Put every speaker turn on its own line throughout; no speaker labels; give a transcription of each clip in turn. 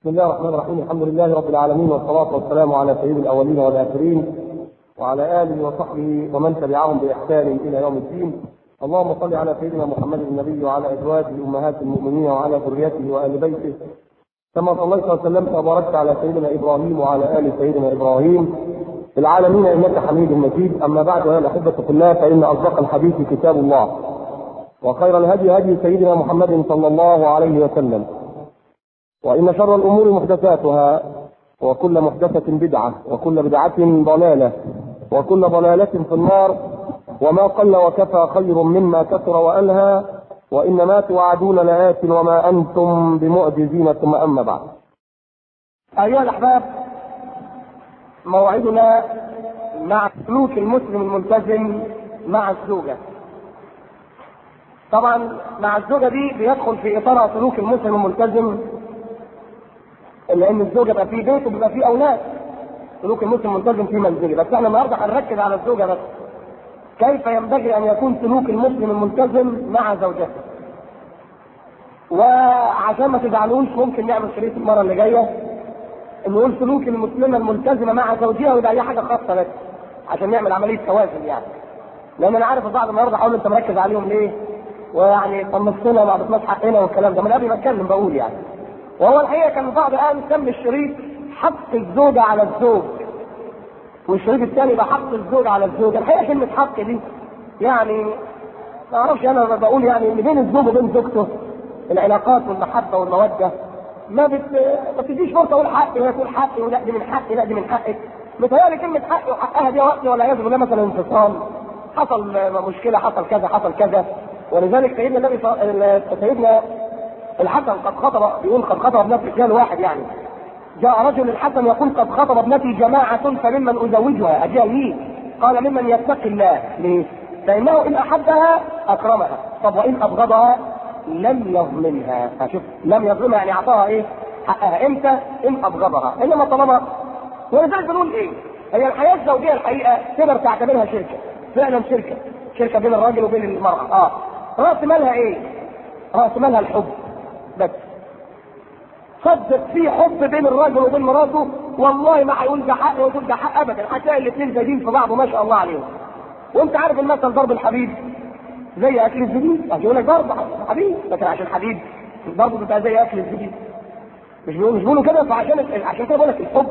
بسم الله الرحمن الرحيم الحمد لله رب العالمين والصلاة والسلام على سيد الأولين والآخرين وعلى آله وصحبه ومن تبعهم بإحسان إلى يوم الدين اللهم صل على سيدنا محمد النبي وعلى أزواجه أمهات المؤمنين وعلى ذريته وآل بيته كما صليت وسلمت وباركت على سيدنا إبراهيم وعلى آل سيدنا إبراهيم في العالمين إنك حميد مجيد أما بعد أيها الأحبة في الله فإن أصدق الحديث كتاب الله وخير الهدي هدي سيدنا محمد صلى الله عليه وسلم وإن شر الأمور محدثاتها وكل محدثة بدعة وكل بدعة ضلالة وكل ضلالة في النار وما قل وكفى خير مما كثر وألهى وإنما توعدون لآت وما أنتم بمعجزين ثم أما بعد
أيها الأحباب موعدنا مع سلوك المسلم الملتزم مع الزوجة طبعا مع الزوجة دي بيدخل في إطار سلوك المسلم الملتزم لأن الزوجة بقى في بيت وبيبقى في أولاد سلوك المسلم الملتزم في منزله بس احنا النهارده هنركز على الزوجة بس كيف ينبغي أن يكون سلوك المسلم الملتزم مع زوجته وعشان ما تزعلوش ممكن نعمل شريط المرة اللي جاية نقول سلوك المسلمة الملتزمة مع زوجها ويبقى هي حاجة خاصة بس عشان نعمل عملية توازن يعني لأن أنا عارف البعض النهارده حاول أنت مركز عليهم ليه؟ ويعني طنشتنا ما عرفناش حقنا والكلام ده من قبل ما اتكلم بقول يعني وهو الحقيقه كان البعض قال سمي الشريط حق الزوجه على الزوج والشريط الثاني يبقى حق الزوج على الزوجه الحقيقه كلمه حق دي يعني ما اعرفش انا بقول يعني ان بين الزوج وبين زوجته العلاقات والمحبه والموده ما بت... ما بتديش فرصه اقول حقي ولا تقول حقي ولا دي من حقي لا دي من حقك متهيألي كلمة حقي وحقها دي وقتي ولا يجب بالله مثلا انفصال حصل مشكلة حصل كذا حصل كذا ولذلك سيدنا النبي سيدنا الحسن قد خطب يقول قد خطب ابنتي رجال واحد يعني جاء رجل الحسن يقول قد خطب ابنتي جماعة فممن أزوجها أجل لي قال ممن يتقي الله ليه؟ فإنه إن أحبها أكرمها طب وإن أبغضها لم يظلمها شوف لم يظلمها يعني أعطاها إيه؟ حقها إمتى؟ إن أبغضها إنما طالما ولذلك بنقول إيه؟ هي الحياة الزوجية الحقيقة تقدر تعتبرها شركة فعلا شركة شركة بين الراجل وبين المرأة اه رأس مالها إيه؟ رأس مالها الحب بس صدق في حب بين الراجل وبين مراته والله ما هيقول ده حق ويقول ده حق ابدا هتلاقي الاثنين زايدين في بعض ما شاء الله عليهم وانت عارف المثل ضرب الحبيب زي اكل الزبيب يقول لك ضرب حبيب لكن عشان حبيب ضربه بيبقى زي اكل الزبيب مش بيقولوا مش بيقولوا كده فعشان عشان كده بقول لك الحب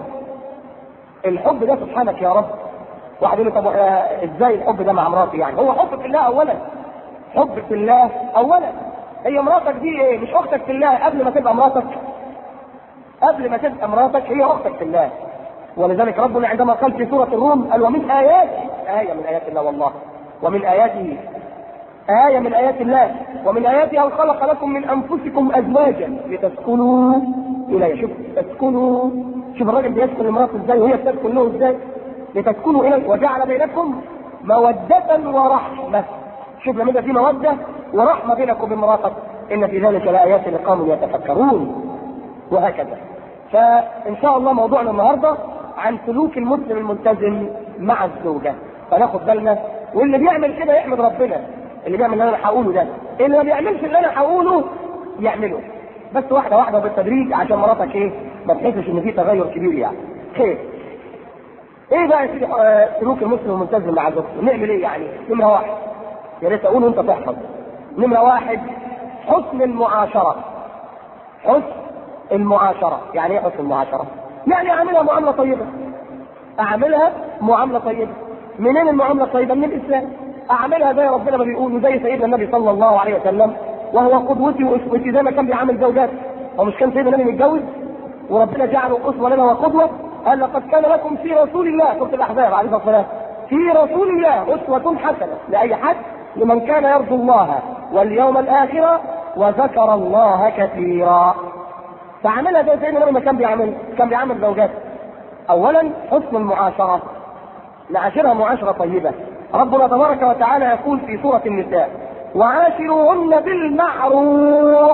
الحب ده سبحانك يا رب واحد يقول لي طب ازاي الحب ده مع مراتي يعني هو حب في الله اولا حب في الله اولا هي مراتك دي ايه؟ مش اختك في الله قبل ما تبقى مراتك قبل ما تبقى مراتك هي اختك في الله ولذلك ربنا عندما قال في سوره الروم قال ومن اياته ايه من ايات الله والله ومن اياته آية من آيات الله ومن آياته أن خلق لكم من أنفسكم أزواجا لتسكنوا إليه شوف تسكنوا شوف الراجل بيسكن لمراته إزاي وهي بتسكن له إزاي لتسكنوا إليه وجعل بينكم مودة ورحمة شوف لما يبقى في مودة ورحمة بينك وبين مراتك إن في ذلك لآيات لقوم يتفكرون وهكذا فإن شاء الله موضوعنا النهاردة عن سلوك المسلم الملتزم مع الزوجة فناخد بالنا واللي بيعمل كده يحمد ربنا اللي بيعمل اللي انا هقوله ده اللي ما بيعملش اللي انا هقوله يعمله بس واحده واحده بالتدريج عشان مراتك ايه ما تحسش ان في تغير كبير يعني خير ايه بقى يا سيدي سلوك المسلم الملتزم مع زوجته نعمل ايه يعني نمره واحد يا ريت اقول وانت تحفظ نمره واحد حسن المعاشره حسن المعاشره يعني ايه حسن المعاشره يعني اعملها معامله طيبه اعملها معامله طيبه منين المعامله الطيبه من الاسلام اعملها زي ربنا ما بيقول زي سيدنا النبي صلى الله عليه وسلم وهو قدوتي واسوتي زي ما كان بيعامل زوجاته هو مش كان سيدنا النبي متجوز وربنا جعله اسوه لنا وقدوه قال لقد كان لكم في رسول الله سوره الاحزاب عليه الصلاه والسلام في رسول الله اسوه حسنه لاي حد لمن كان يرجو الله واليوم الاخر وذكر الله كثيرا فعملها زي سيدنا النبي ما كان بيعمل كان بيعامل زوجاته اولا حسن المعاشره نعاشرها معاشره طيبه ربنا تبارك وتعالى يقول في سورة النساء وعاشروهن بالمعروف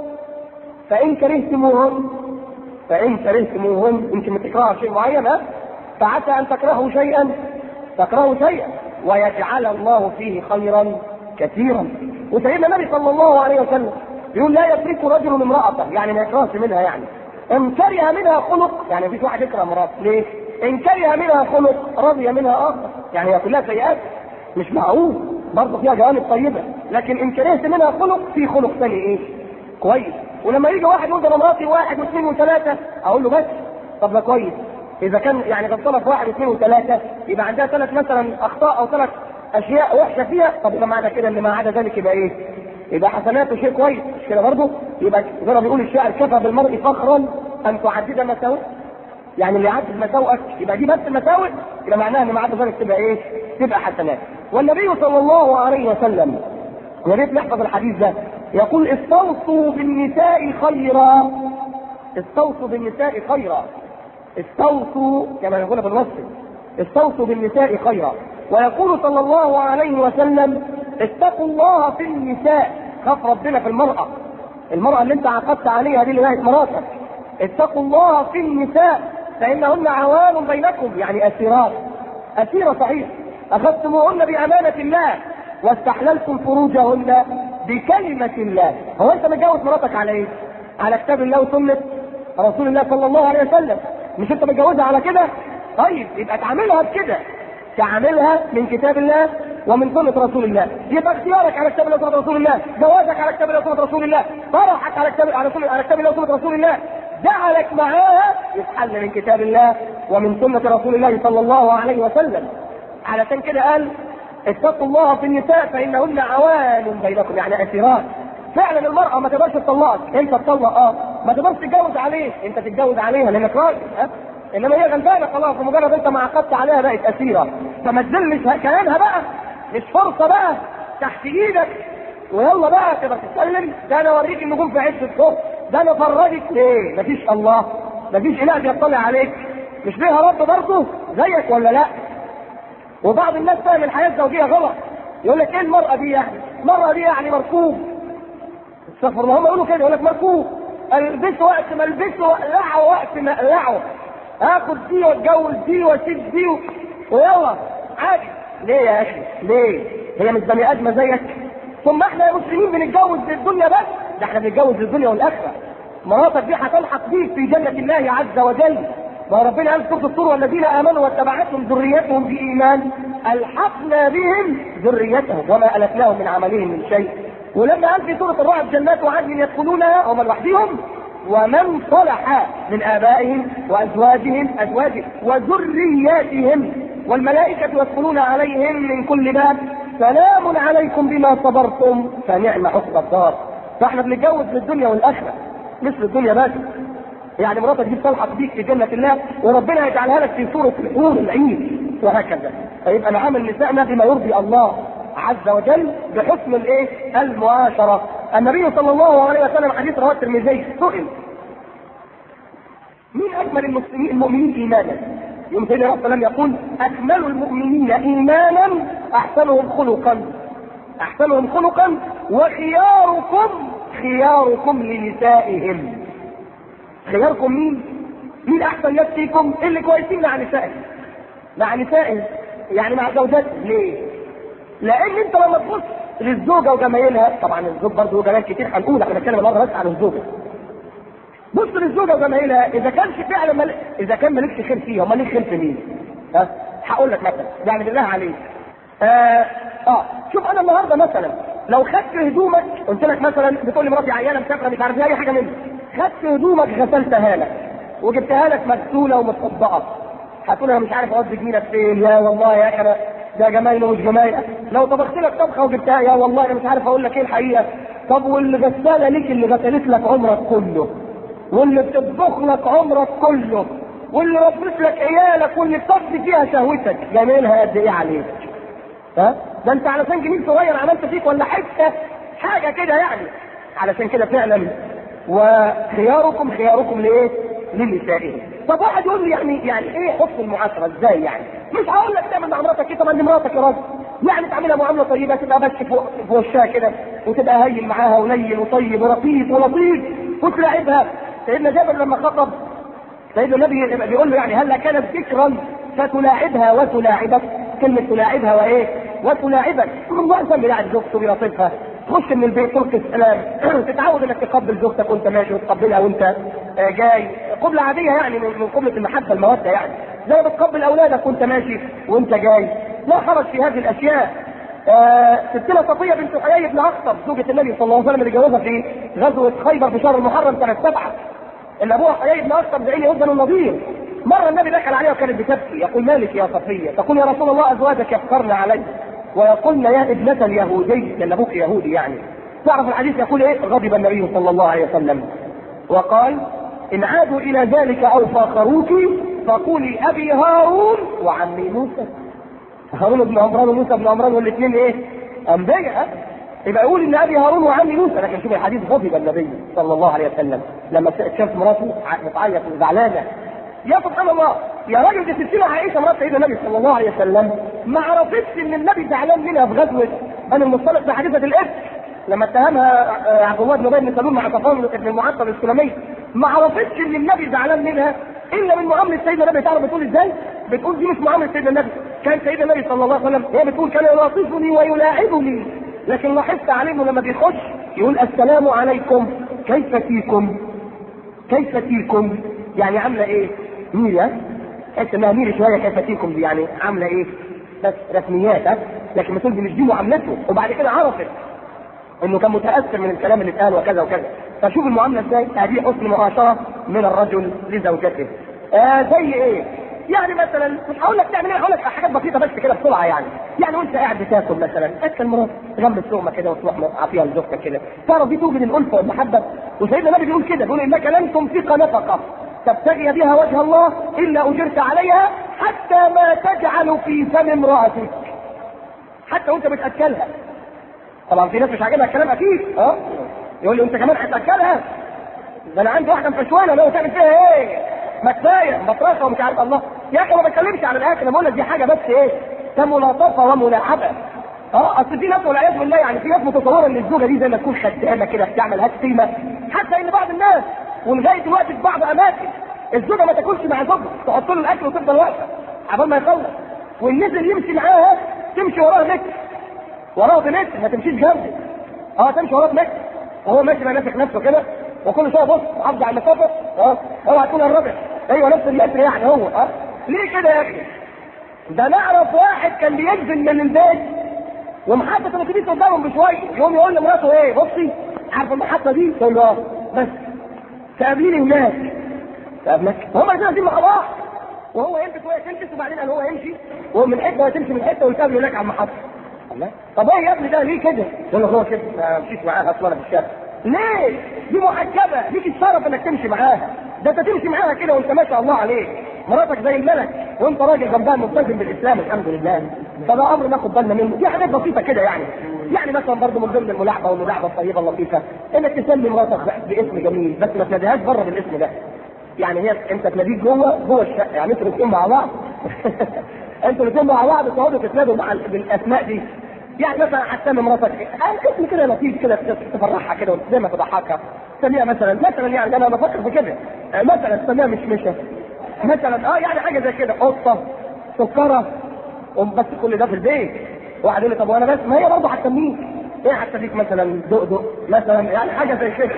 فإن كرهتموهن فإن كرهتموهن يمكن تكرهوا شيء معين ها فعسى أن تكرهوا شيئا تكرهوا شيئا ويجعل الله فيه خيرا كثيرا وسيدنا النبي صلى الله عليه وسلم يقول لا يترك رجل امرأته يعني ما يكرهش منها يعني ان كره منها خلق يعني مفيش واحد يكره مراته ليه؟ ان كره منها خلق رضي منها اخر يعني هي كلها سيئات مش معقول برضه فيها جوانب طيبه لكن ان كرهت منها خلق في خلق ثاني ايه؟ كويس ولما يجي واحد يقول ده انا مراتي واحد واثنين وثلاثه اقول له بس طب ده كويس اذا كان يعني غلطانه في واحد واثنين وثلاثه يبقى عندها ثلاث مثلا اخطاء او ثلاث اشياء وحشه فيها طب يبقى معنى كده ان ما عدا ذلك يبقى ايه؟ يبقى حسناته شيء كويس مش كده برضه؟ يبقى زي ما بيقول الشاعر كفى بالمرء فخرا ان تعدد مساوئ يعني اللي يعدد مساوئك يبقى دي بس المساوئ يبقى معناها ان ما عدا ذلك تبقى ايه؟ تبقى حسنات والنبي صلى الله عليه وسلم يا ريت نحفظ الحديث ده يقول استوصوا بالنساء خيرا استوصوا بالنساء خيرا استوصوا كما يقول في النص استوصوا بالنساء خيرا ويقول صلى الله عليه وسلم اتقوا الله في النساء خاف ربنا في المرأة المرأة اللي انت عقدت عليها دي اللي بقت مراتك اتقوا الله في النساء فإنهن عوان بينكم يعني أسيرات أسيرة صحيح أخذتموهن بأمانة الله واستحللتم فروجهن بكلمة الله هو أنت متجوز مراتك على إيه؟ على كتاب الله وسنة رسول الله صلى الله عليه وسلم مش أنت متجوزها على كده؟ طيب يبقى تعاملها بكده تعاملها من كتاب الله ومن سنة رسول الله يبقى اختيارك على كتاب الله وسنة رسول الله جوازك على كتاب الله وسنة رسول الله فرحك على كتاب على سنة على كتاب الله وسنة رسول الله جعلك معاها يتحل من كتاب الله ومن سنة رسول الله صلى الله عليه وسلم علشان كده قال اتقوا الله في النساء فإنهن عوان بينكم يعني أسيرات فعلا المرأة ما تقدرش تطلقك انت تطلق اه ما تقدرش تتجوز عليه انت تتجوز عليها لانك راجل ها انما هي غلبانه خلاص ومجرد انت ما عقدت عليها بقت اسيره فما تذلش كلامها بقى مش فرصه بقى تحت ايدك ويلا بقى تبقى تتكلم ده انا اوريك النجوم في عز الصبح ده انا افرجك ليه؟ مفيش الله مفيش اله بيطلع عليك مش ليها رب برضه زيك ولا لا؟ وبعض الناس فاهم الحياه الزوجيه غلط يقول لك ايه المراه دي يعني؟ المراه دي يعني مركوب استغفر الله هم يقولوا كده يقول لك مركوب البسه وقت ما البسه واقلعه وقت ما اقلعه هاخد دي واتجوز دي واسيب دي و... ويلا عادي ليه يا اخي؟ ليه؟ هي مش بني ادمه زيك؟ ثم احنا يا مسلمين بنتجوز للدنيا بس ده احنا بنتجوز للدنيا والاخره مراتك دي هتلحق بيك في جنه الله عز وجل ما ربنا قال سوره الطور والذين امنوا واتبعتهم ذريتهم بايمان الحقنا بهم ذريتهم وما التناهم من عملهم من شيء ولما قال في سوره الرعد جنات وعدن يدخلونها هم لوحدهم ومن صلح من ابائهم وازواجهم ازواجهم وذرياتهم والملائكه يدخلون عليهم من كل باب سلام عليكم بما صبرتم فنعم عقبى الدار فاحنا بنتجوز للدنيا والاخره مش للدنيا بس يعني مراتك دي تلحق بيك في جنه الله وربنا يجعلها لك في سوره الحور العين وهكذا فيبقى نعامل نسائنا بما يرضي الله عز وجل بحسن الايه؟ المعاشره. النبي صلى الله عليه وسلم حديث رواه الترمذي سئل مين اكمل المسلمين المؤمنين ايمانا؟ يوم سيدنا الرسول صلى الله عليه وسلم يقول اكمل المؤمنين ايمانا احسنهم خلقا احسنهم خلقا وخياركم خياركم لنسائهم خياركم مين؟ مين احسن ناس فيكم؟ اللي كويسين مع نسائهم مع نسائهم يعني مع زوجاتهم ليه؟ لان انت لما تبص للزوجه وجمايلها طبعا الزوج برضه له جمال كتير هنقول احنا بنتكلم النهارده بس عن الزوجه بص للزوجه وجمايلها اذا كانش فعلا مل... اذا كان مالكش خير فيها امال ليك خير في مين؟ ها؟ هقول لك مثلا يعني بالله عليك آه, اه شوف انا النهارده مثلا لو خدت هدومك قلت لك مثلا بتقول لي مراتي عيانه مسافره مش عارف اي حاجه منها خدت هدومك غسلتها لك وجبتها لك مغسوله ومتطبقه هتقول انا مش عارف اودي جميلك فين يا والله يا اخي ده جمايل ومش جمايل لو طبخت لك طبخه وجبتها يا والله انا مش عارف اقول لك ايه الحقيقه طب واللي غساله ليك اللي غسلت لك عمرك كله واللي بتطبخ لك عمرك كله واللي ربت لك عيالك واللي بتقضي فيها شهوتك جميلها قد ايه عليك ها ده انت علشان جميل صغير عملت فيك ولا حته حاجه كده يعني علشان كده فعلا وخياركم خياركم لايه؟ لنسائهم. طب واحد يقول لي يعني يعني ايه حسن المعاشره ازاي يعني؟ مش هقول لك تعمل مع مراتك ايه طبعا دي مراتك يا راجل. يعني تعملها معامله طيبه تبقى بس في في وشها كده وتبقى هين معاها ولين وطيب ورقيق ولطيف وتلاعبها. سيدنا جابر لما خطب سيدنا النبي بيقول له يعني هلا كانت ذكرا فتلاعبها وتلاعبك كلمة تلاعبها وايه؟ وتلاعبك الله انسان بيلاعب زوجته بيلطفها تخش من البيت تلقي السلام تتعود انك تقبل زوجتك وانت ماشي وتقبلها وانت جاي قبله عاديه يعني من من قبله المحبه الموده يعني زي ما بتقبل اولادك وانت ماشي وانت جاي لا حرج في هذه الاشياء آه ستنا صفيه بنت حيي بن اخطب زوجة النبي صلى الله عليه وسلم اللي جوزها في غزوه خيبر في شهر المحرم سنه سبعه اللي ابوها حيي بن اخطب زعيم يهود بنو النضير مره النبي دخل عليها وكانت بتبكي يقول مالك يا صفيه تقول يا رسول الله ازواجك يفكرن علي ويقولن يا ابنة اليهودي لان ابوك يهودي يعني تعرف الحديث يقول ايه غضب النبي صلى الله عليه وسلم وقال ان عادوا الى ذلك او فاخروك فقولي ابي هارون وعمي موسى هارون بن عمران وموسى بن عمران والاثنين ايه انبياء يبقى يقول ان ابي هارون وعمي موسى لكن شوف الحديث غضب النبي صلى الله عليه وسلم لما شاف مراته بتعيط وزعلانه يا سبحان الله يا راجل دي ستنا عائشه مرات سيدنا النبي صلى الله عليه وسلم ما عرفتش ان النبي زعلان منها في غزوه بني المصطلق في حادثه الافك لما اتهمها عبد الله بن ابي بن سلول مع صفوان بن المعطل السلمي ما عرفتش ان النبي زعلان منها الا من معامله سيدنا النبي تعرف بتقول ازاي؟ بتقول دي مش معامله سيدنا النبي كان سيدنا النبي صلى الله عليه وسلم هي بتقول كان يلاطفني ويلاعبني لكن لاحظت عليه انه لما بيخش يقول السلام عليكم كيف فيكم؟ كيف فيكم؟ يعني عامله ايه؟ ميرة تحس انها ميرة شويه كيف فيكم دي يعني عامله ايه؟ بس رسميات ها؟ لكن بتقول دي مش دي معاملته وبعد كده عرفت انه كان متاثر من الكلام اللي اتقال وكذا وكذا فشوف المعامله ازاي هذه حسن معاشره من الرجل لزوجته آه زي ايه يعني مثلا مش هقول لك تعمل ايه هقول لك حاجات بسيطه بس كده بسرعه يعني يعني وانت قاعد بتاكل مثلا اكل مرات جنب السومه كده وتروح عافيها لزوجتك كده تعرف دي توجد الالفه والمحبه وسيدنا النبي بيقول كده بيقول انك لن تنفق نفقه تبتغي بها وجه الله الا اجرت عليها حتى ما تجعل في فم امراتك حتى وانت بتاكلها طبعا في ناس مش عاجبها الكلام اكيد اه يقول لي انت كمان هتاكلها ده انا عندي واحده مفشوانه لو تعمل فيها ايه ما كفايه بطرشه ومش عارف الله يا اخي ما بتكلمش عن الاكل انا بقول لك دي حاجه بس ايه كملاطفه وملاعبه اه اصل في ناس والعياذ بالله يعني في ناس متصوره ان الزوجه دي زي ما تكون خدامه كده بتعمل هات قيمه حتى ان بعض الناس ولغايه دلوقتي في بعض اماكن الزوجه ما تاكلش مع زوجها تحط له الاكل وتفضل واقفه عبال ما يخلص والنزل يمشي معاها تمشي وراها متر وراها بمتر ما تمشيش جنبه اه تمشي وراها بمتر وهو ماشي ما ماسك نفسه كده وكل شويه بص محافظ على المسافه اه اوعى تكون الربع ايوه نفس المتر يعني هو اه ليه كده يا اخي؟ ده نعرف واحد كان بينزل من البيت ومحطة الاتوبيس قدامهم بشويه يقوم يقول لمراته ايه بصي عارفه المحطه دي تقول له اه بس تقابليني هناك تقابلك هم الاثنين قاعدين مع بعض وهو يلبس وهي تلبس وبعدين قال هو يمشي وهو من حته وهي تمشي من حته ويتقابلوا هناك على المحطه الله طب ايه يا ابني ده ليه كده؟ يقول له هو كده ما مشيش معاها اصلا في الشارع ليه؟ دي محجبه ليك الشرف انك تمشي معاها ده انت تمشي معاها كده وانت ما شاء الله عليك مراتك زي الملك وانت راجل جنبها ملتزم بالاسلام الحمد لله فده امر ناخد بالنا منه دي حاجات بسيطه كده يعني يعني مثلا برضه من ضمن الملاعبه والملاعبه الطيبه اللطيفه انك تسمي مراتك باسم جميل بس ما تناديهاش بره بالاسم ده يعني هي انت تناديك جوه جوه الشقه يعني انتوا الاثنين مع بعض انتوا الاثنين مع بعض تقعدوا تتنادوا مع بالاسماء دي يعني مثلا هتسمي مراتك اسم كده لطيف كده تفرحها كده زي ما تضحكها تسميها مثلا مثلا يعني انا بفكر في كده مثلا تسميها مشمشه مثلا اه يعني حاجه زي كده قطه سكره بس كل ده في البيت واحد يقول لي طب وانا بس ما هي برضه هتسميك ايه هتسميك مثلا دقدق مثلا يعني حاجه زي كده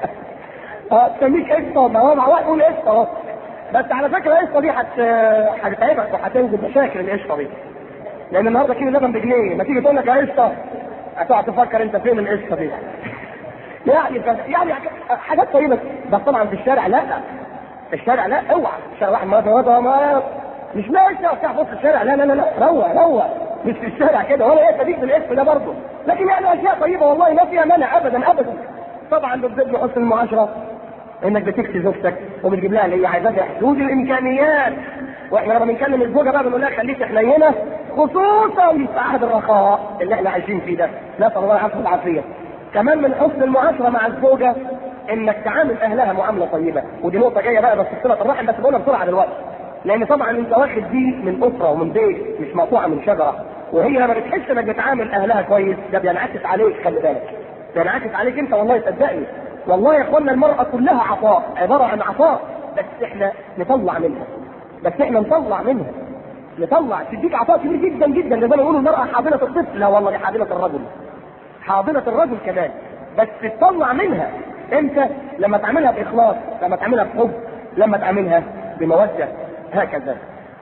اه تسميك قشطه ما هو مع واحد يقول قشطه اهو بس على فكره القشطه دي هت هتتعبك وهتنزل مشاكل القشطه دي لان النهارده كيلو لبن بجنيه ما تيجي تقول لك يا قشطه هتقعد تفكر انت فين القشطه دي يعني يعني حاجات طيبه بس طبعا في الشارع لا في الشارع لا اوعى الشارع واحد مرات ما مش ماشي بتاع في الشارع لا لا لا لا روق روق مش في الشارع كده ولا ايه تديك بالاسم ده برضه لكن يعني اشياء طيبه والله ما فيها مانع ابدا ابدا طبعا بتزيد حسن المعاشره انك بتكسي زوجتك وبتجيب لها اللي هي عايزاه في حدود الامكانيات واحنا لما بنكلم الزوجه بقى بنقول لها خليك حنينه خصوصا في عهد الرخاء اللي احنا عايشين فيه ده نسال الله العافيه والعافيه كمان من حسن المعاشره مع الزوجه انك تعامل اهلها معامله طيبه ودي نقطه جايه بقى بس في صله الرحم بس بقولها بسرعه دلوقتي لان طبعا انت واخد دي من اسره ومن بيت مش مقطوعه من شجره وهي لما بتحس انك بتعامل اهلها كويس ده بينعكس عليك خلي بالك بينعكس عليك انت والله صدقني والله يا اخوانا المراه كلها عطاء عباره عن عطاء بس احنا نطلع منها بس احنا نطلع منها نطلع تديك عطاء كبير جدا جدا زي ما بيقولوا المراه حاضنه الطفل لا والله دي حاضنه الرجل حاضنه الرجل كمان بس تطلع منها امتى لما تعملها باخلاص لما تعملها بحب لما تعملها بموده هكذا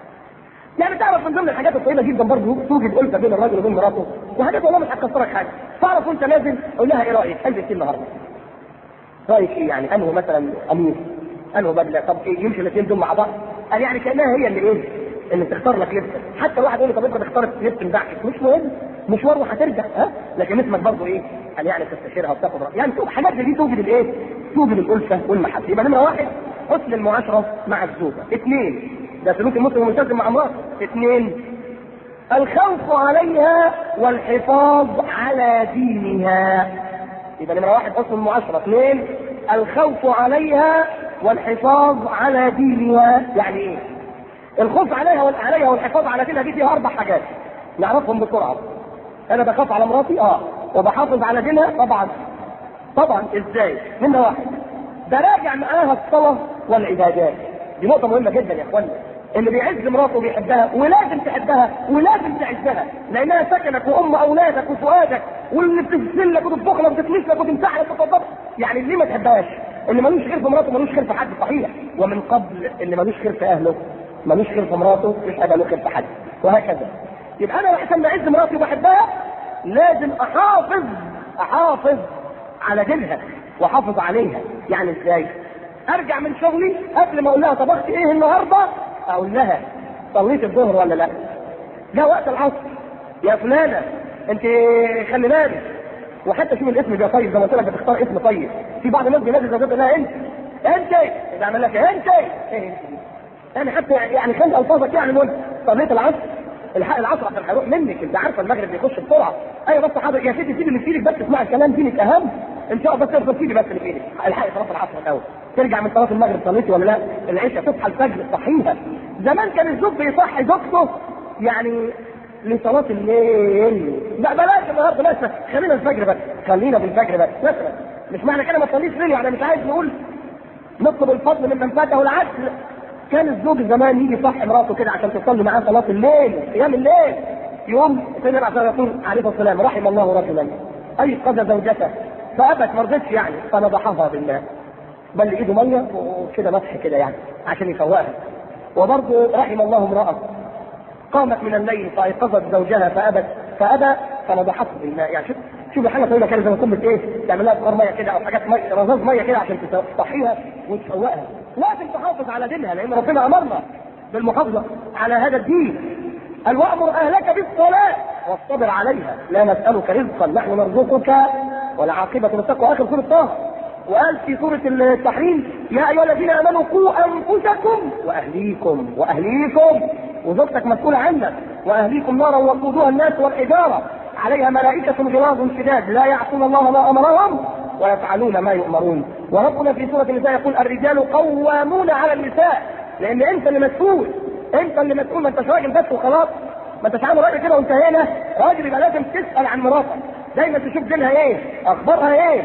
يعني تعرف من ضمن الحاجات الطيبه جدا برضه توجد الفه بين الراجل وبين مراته وحاجات والله مش هتكسرك حاجه تعرف وانت نازل قول لها ايه رايك البس ايه النهارده رايك ايه يعني انه مثلا قميص انه بدله طب ايه يمشي الاثنين دول مع بعض قال يعني كانها هي اللي ايه اللي تختار لك لبس حتى واحد يقول لي طب انت تختار لبس مدعكس مش مهم مشوار وهترجع ها لكن اسمك برضه ايه قال يعني تستشيرها وتاخد رايها يعني تشوف حاجات زي دي توجد الايه توجد الالفه والمحبه يبقى نمره واحد حسن المعاشره مع الزوجه اثنين ده سلوك المسلم الملتزم مع امراته اثنين الخوف عليها والحفاظ على دينها يبقى نمرة واحد حسن المعاشرة اثنين الخوف عليها والحفاظ على دينها يعني ايه الخوف عليها وال- عليها والحفاظ على دينها دي فيها اربع حاجات نعرفهم بسرعة انا بخاف على مراتي اه وبحافظ على دينها طبعا طبعا ازاي نمرة واحد براجع معاها الصلاة والعبادات دي نقطة مهمة جدا يا اخوانا اللي بيعز مراته بيحبها ولازم تحبها ولازم تعزها لانها سكنك وام اولادك وفؤادك واللي بتغسل لك وتطبخ لك وتكنس لك وتمسح لك وتطبخ يعني اللي ما تحبهاش اللي ملوش خير في مراته ملوش خير في حد صحيح ومن قبل اللي ملوش خير في اهله ملوش خير في مراته مش هيبقى له خير في حد وهكذا يبقى انا عشان اعز مراتي وبحبها لازم احافظ احافظ على دينها واحافظ عليها يعني ازاي ارجع من شغلي قبل ما اقول لها طبخت ايه النهارده اقول لها صليت الظهر ولا لا ده وقت العصر يا فلانه انت خلي بالك وحتى شوف الاسم بيبقى طيب زي ما قلت لك بتختار اسم طيب في بعض الناس بينادي زوجته لها انت انت اذا عمل لك انت ايه انت دي؟ يعني حتى يعني خلي الفاظك يعني مهم صليت العصر الحق العصر عشان هيروح منك انت عارفه المغرب بيخش بسرعه ايوه بس حاضر يا ستي سيبي اللي في ايدك بس اسمعي الكلام دينك اهم ان شاء الله بس افضل سيبي بس اللي في ايدك الحقي صلاه العصر الاول ترجع من صلاه المغرب صليتي ولا لا العشاء تصحى الفجر تصحيها زمان كان الزوج بيصحي زوجته يعني لصلاة الليل لا بلاش النهارده بلاش خلينا الفجر بس خلينا بالفجر بس مثلا مش معنى كده ما تصليش ليل يعني مش عايز نقول نطلب الفضل ممن فاته العدل كان الزوج زمان يجي يصحي مراته كده عشان تصلي معاه صلاه الليل قيام الليل يوم سيدنا عشان يقول عليه الصلاه والسلام رحم الله رجلا ايقظ زوجته فابت ما رضتش يعني فنضحها بالله بل ايده ميه وكده مسح كده يعني عشان يفوقها وبرضه رحم الله امراه قامت من الليل فايقظت زوجها فابت فابى فنضحته بالماء يعني شوف شوف حاجه طويله كده زي ما تكون بت ايه تعمل لها بخار ميه كده او حاجات ميه رذاذ ميه كده عشان تصحيها وتفوقها لازم تحافظ على دينها لان ربنا امرنا بالمحافظه على هذا الدين قال وامر اهلك بالصلاه واصطبر عليها لا نسالك رزقا نحن نرزقك والعاقبه للتقوى اخر سوره طه وقال في سورة التحريم يا أيها الذين آمنوا قوا أنفسكم وأهليكم وأهليكم وزوجتك مسؤولة عنك وأهليكم نارا وقودها الناس والحجارة عليها ملائكة غلاظ شداد لا يعصون الله ما أمرهم ويفعلون ما يؤمرون وربنا في سورة النساء يقول الرجال قوامون على النساء لأن أنت اللي مسؤول أنت اللي مسؤول ما أنتش راجل بس وخلاص ما أنتش عامل راجل كده وانتهينا راجل يبقى لازم تسأل عن مراتك دايما تشوف دينها إيه أخبارها إيه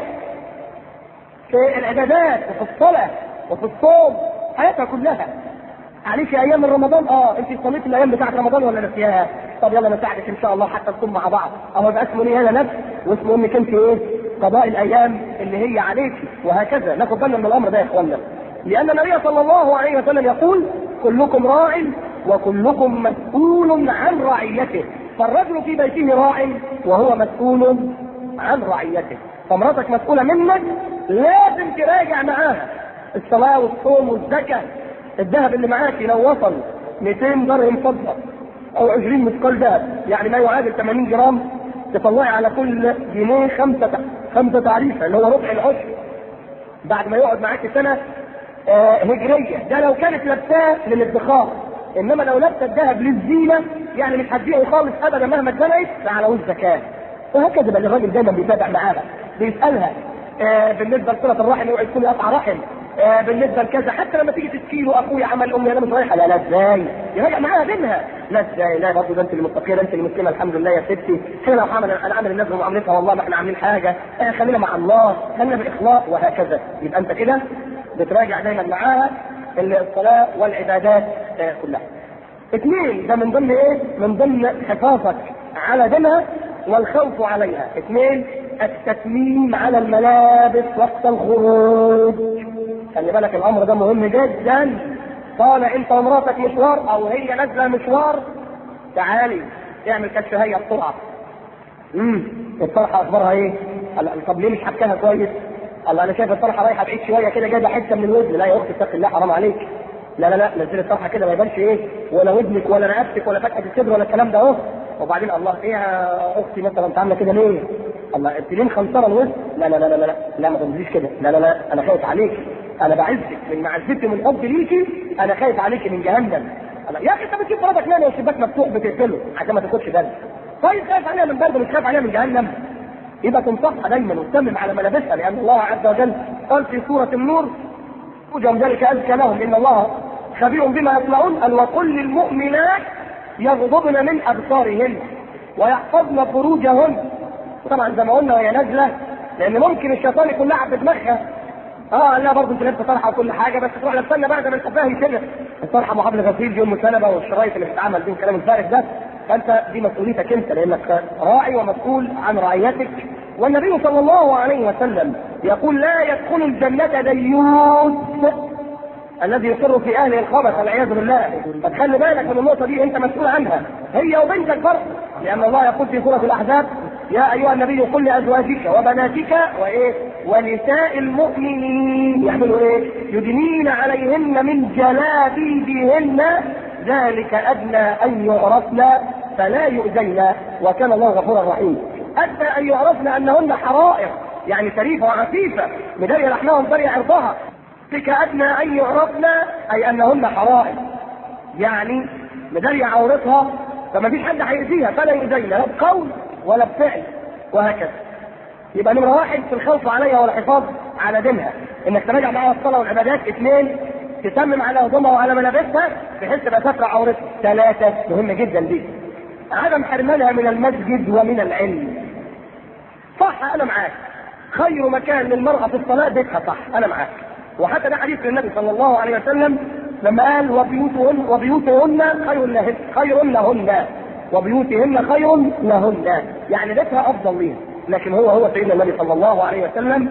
في العبادات وفي الصلاة وفي الصوم حياتها كلها معلش ايام من رمضان اه انت صليتي الايام بتاعت رمضان ولا نسيها؟ طب يلا نساعدك ان شاء الله حتى نصوم مع بعض او يبقى اسمه ليه انا نفس واسمه انك انت ايه؟ قضاء الايام اللي هي عليك وهكذا ناخد بالنا من الامر ده يا اخوانا لان النبي صلى الله عليه وسلم يقول كلكم راع وكلكم مسؤول عن رعيته فالرجل في بيته راع وهو مسؤول عن رعيته فمراتك مسؤولة منك لازم تراجع معاها الصلاة والصوم والزكاة الذهب اللي معاك لو وصل 200 درهم فضة أو 20 مثقال ذهب يعني ما يعادل 80 جرام تطلعي على كل جنيه خمسة خمسة تعريفة اللي هو ربع العشر بعد ما يقعد معاك سنة آه هجرية ده لو كانت لابساه للادخار انما لو لابسه الذهب للزينه يعني مش هتبيعه خالص ابدا مهما اتزنقت فعلى الزكاه وهكذا بقى الراجل دايما بيتابع معاها بيسالها آه بالنسبه لصله الرحم اوعي تكوني قطع رحم آه بالنسبه لكذا حتى لما تيجي تشكي له اخويا عمل امي انا مش رايحه لا لا ازاي يراجع معاها دينها لا ازاي لا برضه ده انت اللي متقيه ده انت اللي مسلمه الحمد لله يا ستي احنا لو عمل انا عامل الناس بمعاملتها والله ما احنا عاملين حاجه آه خلينا مع الله خلينا باخلاص وهكذا يبقى انت كده بتراجع دايما معاها الصلاه والعبادات آه كلها اثنين ده من ضمن ايه؟ من ضمن حفاظك على دينها والخوف عليها اثنين التسليم على الملابس وقت الخروج خلي بالك الامر ده مهم جدا طالع انت ومراتك مشوار او هي نازله مشوار تعالي اعمل كشف هيئه بسرعه امم الطرحه اخبارها ايه؟ قال طب ليه مش حكاها كويس؟ قال انا شايف الطرحه رايحه بعيد شويه كده جايبه حته من الودن لا يا اختي اتقي الله حرام عليك لا لا لا نزلي الطرحه كده ما يبانش ايه ولا ودنك ولا رقبتك ولا فتحه الصدر ولا الكلام ده اهو وبعدين الله ايه يا اختي مثلا انت عامله كده ليه؟ الله انت ليه مخنصره الوسط؟ لا لا لا لا لا لا ما تنزليش كده لا لا لا انا خايف عليك انا بعزك من معزتي من حبي ليكي انا خايف عليكي من جهنم الله يا اخي انت بتجيب مراتك نام والشباك مفتوح بتقفله عشان ما تاخدش برد طيب خايف عليها من برد مش خايف عليها من جهنم يبقى تنصحها دايما وتتمم على ملابسها لان الله عز وجل قال في سوره النور وجم ذلك ازكى لهم ان الله خبير بما يصنعون قال وقل للمؤمنات يغضبن من ابصارهن ويحفظن فروجهن طبعا زي ما قلنا وهي نازله لان ممكن الشيطان يكون لعب بدماغها اه لا برضه انت لابسه طرحه وكل حاجه بس تروح لابسنا بعد ما انت فاهم كده الطرحه محافظه غسيل يوم سلبه والشرايط اللي بتتعمل دي والكلام الفارغ ده فانت دي مسؤوليتك انت لانك راعي ومسؤول عن رعيتك والنبي صلى الله عليه وسلم يقول لا يدخل الجنة ديوث الذي يقر في اهله الخبث والعياذ بالله فتخلي بالك من النقطه دي انت مسؤول عنها هي وبنتك برضه لان الله يقول في سوره الاحزاب يا ايها النبي قل لازواجك وبناتك وايه ونساء المؤمنين يعملوا ايه يدنين عليهن من جلابيبهن ذلك ادنى ان يعرفن فلا يؤذين وكان الله غفورا رحيما ادنى ان يعرفن انهن حرائر يعني شريفه وعفيفه مداري لحمها ومداري عرضها ذلك ادنى ان يعرفن اي انهن حرائر يعني مداري عورتها فما فيش حد هيأذيها فلا يؤذين لا بقول ولا بفعل وهكذا يبقى نمرة واحد في الخوف عليها والحفاظ على دينها انك تراجع معاها الصلاة والعبادات اثنين تتمم على هدومها وعلى ملابسها بحيث تبقى ستر عورتها ثلاثة مهمة جدا دي عدم حرمانها من المسجد ومن العلم صح انا معاك خير مكان للمرأة في الصلاة بيتها صح انا معاك وحتى ده حديث للنبي صلى الله عليه وسلم لما قال وبيوتهن وبيوتهن خير لهن خير لهن وبيوتهن خير لهن يعني بيتها افضل ليها لكن هو هو سيدنا النبي صلى الله عليه وسلم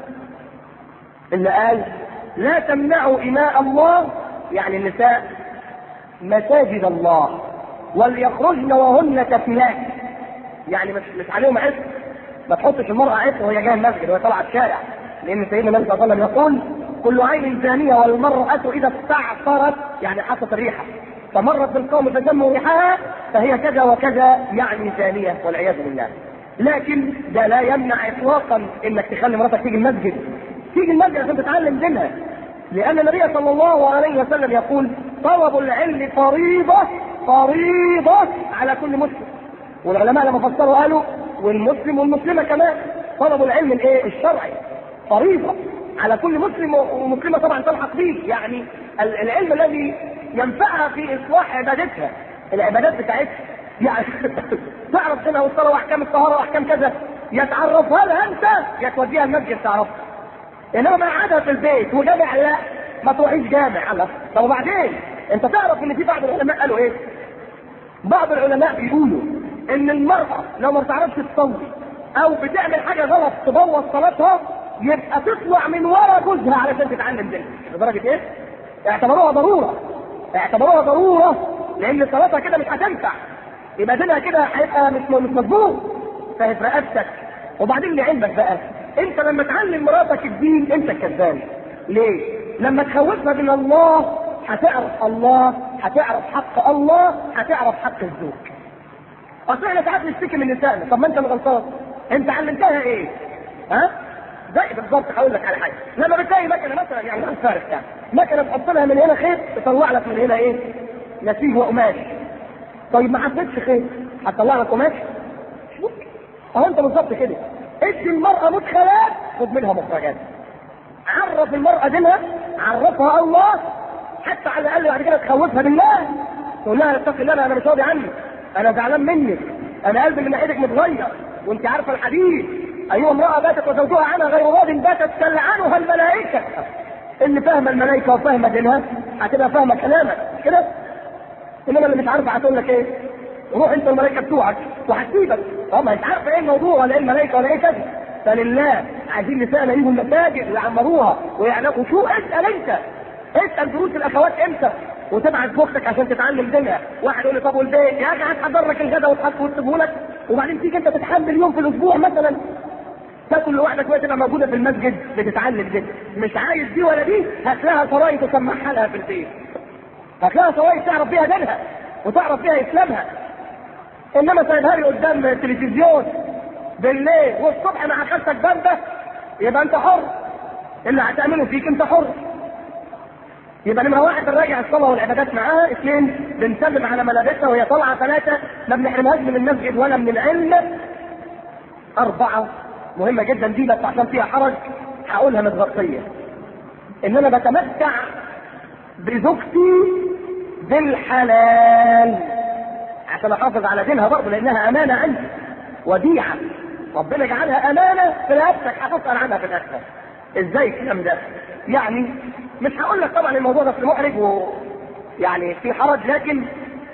اللي قال لا تمنعوا إماء الله يعني النساء مساجد الله وليخرجن وهن تفلات يعني مش مش عليهم عسر ما تحطش المرأة عسر وهي جاية المسجد وهي طالعة الشارع لأن سيدنا النبي صلى الله عليه وسلم يقول كل عين زانية والمرأة إذا استعصرت يعني حطت الريحة فمرت بالقوم فشموا ريحها فهي كذا وكذا يعني زانية والعياذ بالله لكن ده لا يمنع اطلاقا انك تخلي مراتك تيجي المسجد تيجي المسجد عشان تتعلم دينها لان النبي صلى الله عليه وسلم يقول طلب العلم فريضه فريضه على كل مسلم والعلماء لما فسروا قالوا والمسلم والمسلمه كمان طلب العلم الايه الشرعي فريضه على كل مسلم ومسلمه طبعا تلحق به يعني العلم الذي ينفعها في اصلاح عبادتها العبادات بتاعتها يعني تعرف سنة والصلاة واحكام الطهارة واحكام كذا يتعرفها لها انت يا توديها المسجد تعرفها انما ما قعدها في البيت وجامع لا ما تروحيش جامع الله طب وبعدين انت تعرف ان في بعض العلماء قالوا ايه بعض العلماء بيقولوا ان المرأة لو ما بتعرفش تصلي او بتعمل حاجة غلط تبوظ صلاتها يبقى تطلع من ورا جوزها علشان تتعلم دينها لدرجة ايه؟ اعتبروها ضرورة اعتبروها ضرورة لان صلاتها كده مش هتنفع يبقى دينها كده هيبقى مش مش مظبوط فهي في رقبتك وبعدين لعلمك بقى انت لما تعلم مراتك الدين انت الكذاب ليه؟ لما تخوفها من الله هتعرف الله هتعرف حق الله هتعرف حق الزوج اصل احنا ساعات نشتكي من نسائنا طب ما انت اللي غلطان انت علمتها ايه؟ ها؟ زي بالظبط هقول لك على حاجه لما بتلاقي مكنه مثلا يعني مثلا فارغ يعني مكنه تحط لها من هنا خيط تطلع لك من هنا ايه؟ نسيج وقماش طيب ما حطيتش خيط هتطلع لك قماش؟ اهو انت بالظبط كده ادي المرأة مدخلات خد منها مخرجات عرف المرأة دينها عرفها الله حتى على الاقل بعد كده تخوفها بالله تقول لها اتقي الله انا مش راضي عنك انا زعلان منك انا قلبي من ناحيتك متغير وانت عارفه الحديث ايها امراه باتت وزوجها عنها غير راض باتت تلعنها الملائكه اللي فاهمه الملائكه وفاهمه دينها هتبقى فاهمه كلامك مش كده؟ انما اللي مش عارفه هتقول لك ايه؟ روح انت الملائكه بتوعك وهتسيبك اه ما انت عارفه ايه الموضوع ولا ايه الملائكه ولا ايه كذا فلله عايزين نسائنا يجوا المساجد ويعمروها ويعلقوا شو اسال انت اسال دروس الاخوات امتى وتبعت اختك عشان تتعلم دينها واحد يقول لي طب والبيت يا اخي هتحضر لك الغداء وتحط وتسيبه لك وبعدين تيجي انت تتحمل يوم في الاسبوع مثلا تاكل لوحدك وهي تبقى موجوده في المسجد بتتعلم دي مش عايز دي ولا دي هات لها شرايط وسمعها لها في البيت هات لها شرايط تعرف بيها دينها وتعرف بيها اسلامها انما سايبها لي قدام التلفزيون بالليل والصبح مع خالتك بامبه يبقى انت حر اللي هتعمله فيك انت حر يبقى نمرة واحد بنراجع الصلاة والعبادات معاها، اثنين بنسلم على ملابسها وهي طالعة، ثلاثة ما بنحرمهاش من المسجد ولا من العلم. أربعة مهمة جدا دي بس عشان فيها حرج هقولها متغطية. إن أنا بتمتع بزوجتي بالحلال. عشان أحافظ على دينها برضه لأنها أمانة عندي. وديعة. ربنا جعلها أمانة في نفسك هتسأل عنها في الآخرة. إزاي الكلام ده؟ يعني مش هقول لك طبعا الموضوع ده في محرج و يعني في حرج لكن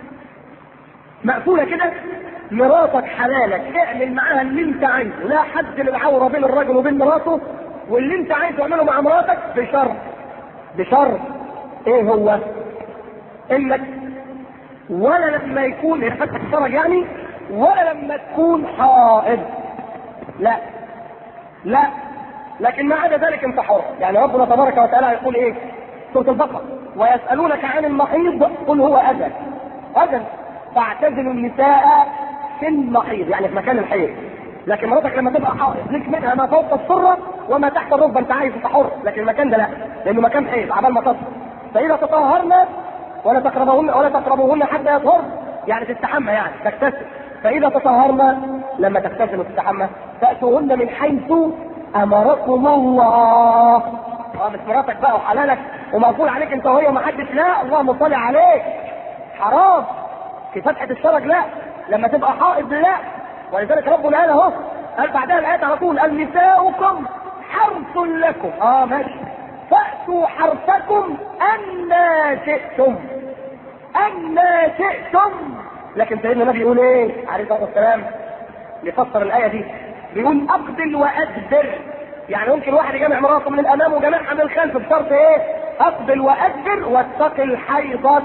مقفوله كده مراتك حلالك اعمل معاها اللي انت عايزه لا حد للعوره بين الرجل وبين مراته واللي انت عايزه اعمله مع مراتك بشرط بشرط ايه هو؟ انك ولا لما يكون فتح الفرج يعني ولا لما تكون حائض لا لا لكن ما عدا ذلك انت حر يعني ربنا تبارك وتعالى يقول ايه سوره البقره ويسالونك عن المحيض قل هو اذى اذى فاعتزلوا النساء في المحيض يعني في مكان الحيض لكن مراتك لما تبقى حائض لك منها ما فوق السره وما تحت الركبه انت عايز انت حر لكن المكان ده لا لانه مكان حيض عبال ما تصل فاذا تطهرنا ولا تقربوهن ولا تقربوهن حتى يطهر يعني تستحمى يعني تغتسل فاذا تطهرنا لما تغتسل وتستحمى فاتوهن من حيث امركم الله اه مش مراتك بقى وحلالك ومقفول عليك انت وهي وما حدش لا اللهم صل عليك حرام في فتحة الشرج لا لما تبقى حائض لا ولذلك ربنا قال اهو قال بعدها الايات على طول قال نساؤكم حرث لكم اه ماشي فأتوا حرثكم أنا شئتم أنا شئتم لكن سيدنا النبي يقول ايه عليه الصلاة والسلام يفسر الآية دي بيقول أقبل وأدبر يعني ممكن واحد يجمع مراته من الأمام وجميعها من الخلف بشرط ايه أقبل وأدبر واتق الحيضة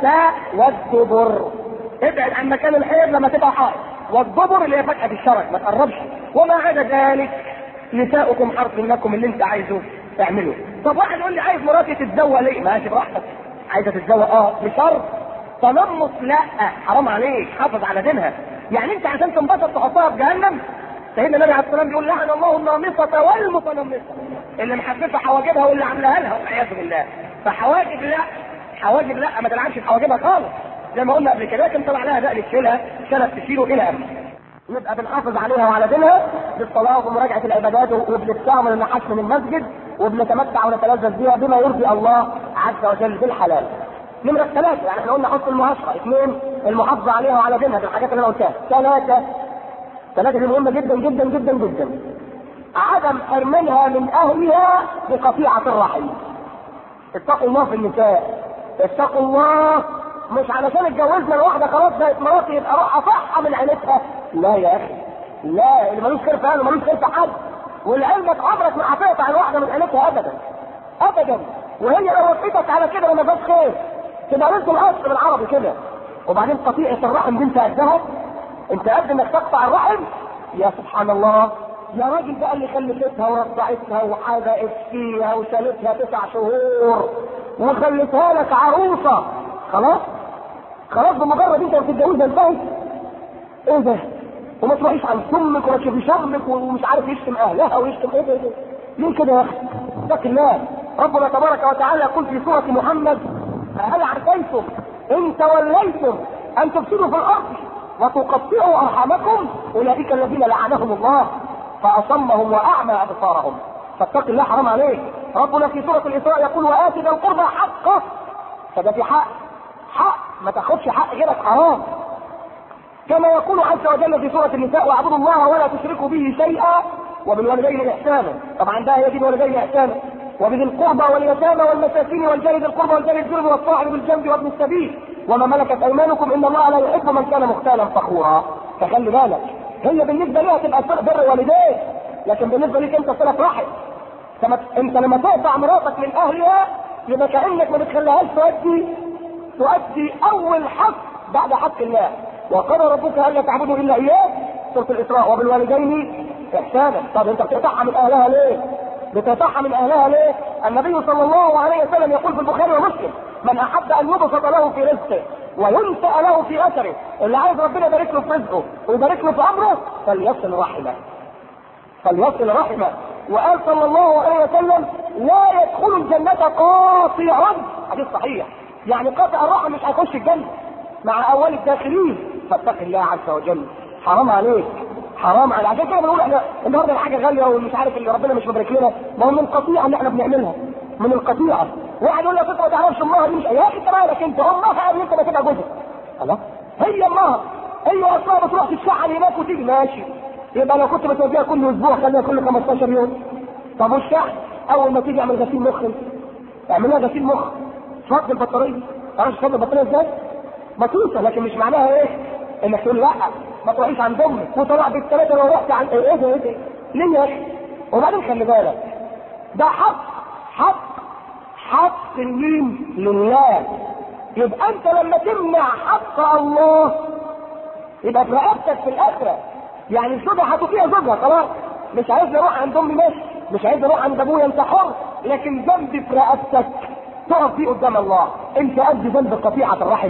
والدبر ابعد عن مكان الحيض لما تبقى حائض والدبر اللي هي فتحة الشرج ما تقربش وما عدا ذلك نساؤكم حرث لكم اللي انت عايزه اعمله طب واحد يقول لي عايز مراتي تتزوق ليه ماشي براحتك عايزه تتزوق اه بشرط تنمص لا حرام عليك حافظ على دينها يعني انت عشان تنبسط تحطها في جهنم سيدنا النبي عليه السلام بيقول لعن الله النامصة والمتنمصة اللي محففة حواجبها واللي عاملاها لها والعياذ بالله فحواجب لا حواجب لا ما تلعبش في حواجبها خالص زي ما قلنا قبل كده لكن طلع لها بقى تشيلها شلف تشيله الى اخره يبقى بنحافظ عليها وعلى دينها بالصلاه ومراجعه العبادات وبنستعمل ونحسن المسجد وبنتمتع ونتلذذ بها بما يرضي الله عز وجل بالحلال. نمرة ثلاثة يعني احنا قلنا حسن المعاشرة، اثنين المحافظة عليها وعلى دينها بالحاجات اللي انا قلتها، ثلاثة ثلاثة دي مهمة جدا جدا جدا جدا. عدم حرمانها من اهلها بقطيعة الرحم. اتقوا الله في النساء. اتقوا الله مش علشان اتجوزنا الواحدة خلاص بقت مراتي يبقى اروح اصحى من عيلتها لا يا اخي لا اللي ملوش خير في اهله ملوش خير في حد ولعلمك عمرك ما هتقطع الواحده من عيلتها ابدا ابدا وهي لو وقفتك على كده ما فيهاش خير تبقى لازم الاصل بالعربي كده وبعدين قطيعه الرحم دي انت قدها انت قد انك تقطع الرحم يا سبحان الله يا راجل بقى اللي خلفتها ورضعتها وحدقت فيها وشالتها تسع شهور وخلتها لك عروسه خلاص خلاص بمجرد انت بتتجوزها انتهت ايه ده؟ وما تروحيش عن سمك وما تشوفيش شغلك ومش عارف يشتم اهلها ويشتم ايه ده؟ ليه كده يا اخي؟ اتق الله ربنا تبارك وتعالى يقول في سوره محمد هل عسيتم ان توليتم ان تفسدوا في الارض وتقطعوا ارحامكم اولئك الذين لعنهم الله فاصمهم واعمى ابصارهم فاتق الله حرام عليك ربنا في سوره الاسراء يقول وات ذا القربى حقه فده في حق حق ما تاخدش حق غيرك حرام كما يقول عز وجل في سورة النساء واعبدوا الله ولا تشركوا به شيئا وبالوالدين إحسانا طبعا ده يجب الوالدين إحسانا وبذي القربى واليتامى والمساكين والجار ذي القربى والجار الجنب والصاحب بالجنب وابن السبيل وما ملكت أيمانكم إن الله لا يحب من كان مختالا فخورا فخلي بالك هي بالنسبة لها تبقى بر والدين لكن بالنسبه ليك انت صله رحم فما- انت لما تقطع مراتك من اهلها يبقى كانك ما بتخليهاش تؤدي تؤدي اول حق بعد حق الله وقال ربك الا تعبدوا الا اياه سوره الاسراء وبالوالدين احسانا طب انت بتقطعها من اهلها ليه؟ بتقطعها من اهلها ليه؟ النبي صلى الله عليه وسلم يقول في البخاري ومسلم من احب ان يبسط له في رزقه وينسأ له في اثره اللي عايز ربنا يبارك له في رزقه ويبارك له في امره فليصل رحمه فليصل رحمه وقال صلى الله عليه وسلم لا يدخل الجنة قاطع حديث صحيح يعني قاطع الرحم مش هيخش الجنة مع اول الداخلين فاتق الله عز وجل حرام عليك حرام عليك عشان كده بنقول احنا النهارده الحاجه غاليه ومش عارف اللي ربنا مش مبارك لنا ما هو من القطيعه اللي احنا بنعملها من القطيعه واحد يقول لك انت ما تعرفش امها دي مش يا اخي انت مالك انت امها قبل انت ما تبقى جوزك الله هي امها هي اصلا بتروح تتشحن هناك وتيجي ماشي يبقى لو كنت بتوديها كل اسبوع خليها كل 15 يوم طب والشحن اول ما تيجي اعمل غسيل مخ اعملها غسيل مخ فض البطاريه تعرفش تفضي البطاريه ازاي؟ بسيطه لكن مش معناها ايه؟ انك تقول لا ما تروحيش عند امك وطلع بالثلاثه لو رحت عند ايه ده ايه ده؟ ليه يا اخي؟ وبعدين خلي بالك ده حق حق حق المين لله يبقى انت لما تمنع حق الله يبقى في رقبتك في الاخره يعني الزوجه هتطيع زوجها خلاص مش عايز اروح عند امي ماشي مش عايز اروح عند ابويا انت حر لكن ذنبي في رقبتك تقف فيه قدام الله انت قد ذنب قطيعه الرحم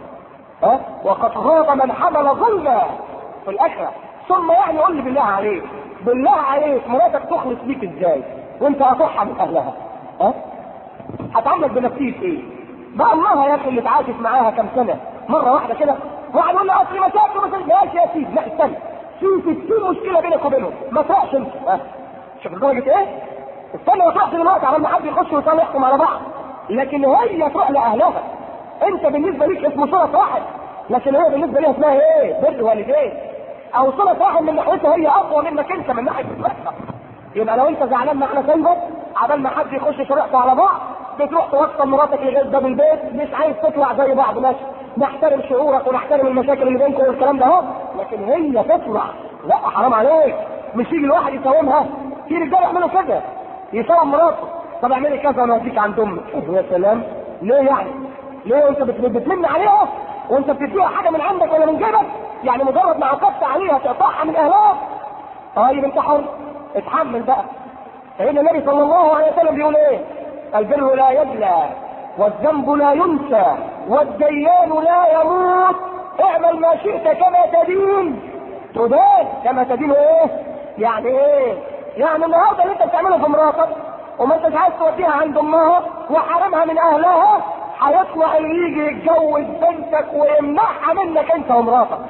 ها وقد غاب من حمل ظلما في الاخره ثم يعني قول لي بالله عليك بالله عليك مراتك تخلص بيك ازاي وانت قاطعها من اهلها ها هتعاملك بنفسيه ايه بقى الله يا اخي اللي اتعايش معاها كام سنه مره واحده كده واحد يقول لي اصل مشاكل مثلا ماشي يا سيدي لا استنى في 60 مشكله بينك وبينهم ما تروحش انت ها شوف لدرجه ايه استنى ما تروحش دلوقتي على ما حد يخش ويصالحكم على بعض لكن هي تروح لاهلها انت بالنسبه ليك اسمه صله واحد لكن هي بالنسبه ليها اسمها ايه؟ بر والدين او صله واحد من ناحيتها هي اقوى منك انت من ناحيه الفقه يبقى لو انت زعلان معانا سايبك عبال ما حد يخش شريحته على بعض بتروح توصل مراتك لغايه باب البيت مش عايز تطلع زي بعض ماشي نحترم شعورك ونحترم المشاكل اللي بينكم والكلام ده اهو لكن هي تطلع لا حرام عليك مش يجي الواحد يساومها في رجاله يعملوا كده يساوم مراته طب اعملي كذا وانا هديك عند امك يا سلام ليه يعني؟ ليه انت بت- بتمن عليها وانت بتديها حاجه من عندك ولا من جيبك؟ يعني مجرد ما عقدت عليها تقطعها من اهلها طيب انت حر اتحمل بقى فإن النبي صلى الله عليه وسلم بيقول ايه؟ البر لا يبلى والذنب لا ينسى والديان لا يموت اعمل ما شئت كما تدين تدان كما تدين ايه؟ يعني ايه؟ يعني النهارده اللي انت بتعمله في مراتك وما انتش عايز توديها عند امها وحرمها من اهلها هيطلع اللي يجي يتجوز بنتك ويمنعها منك انت ومراتك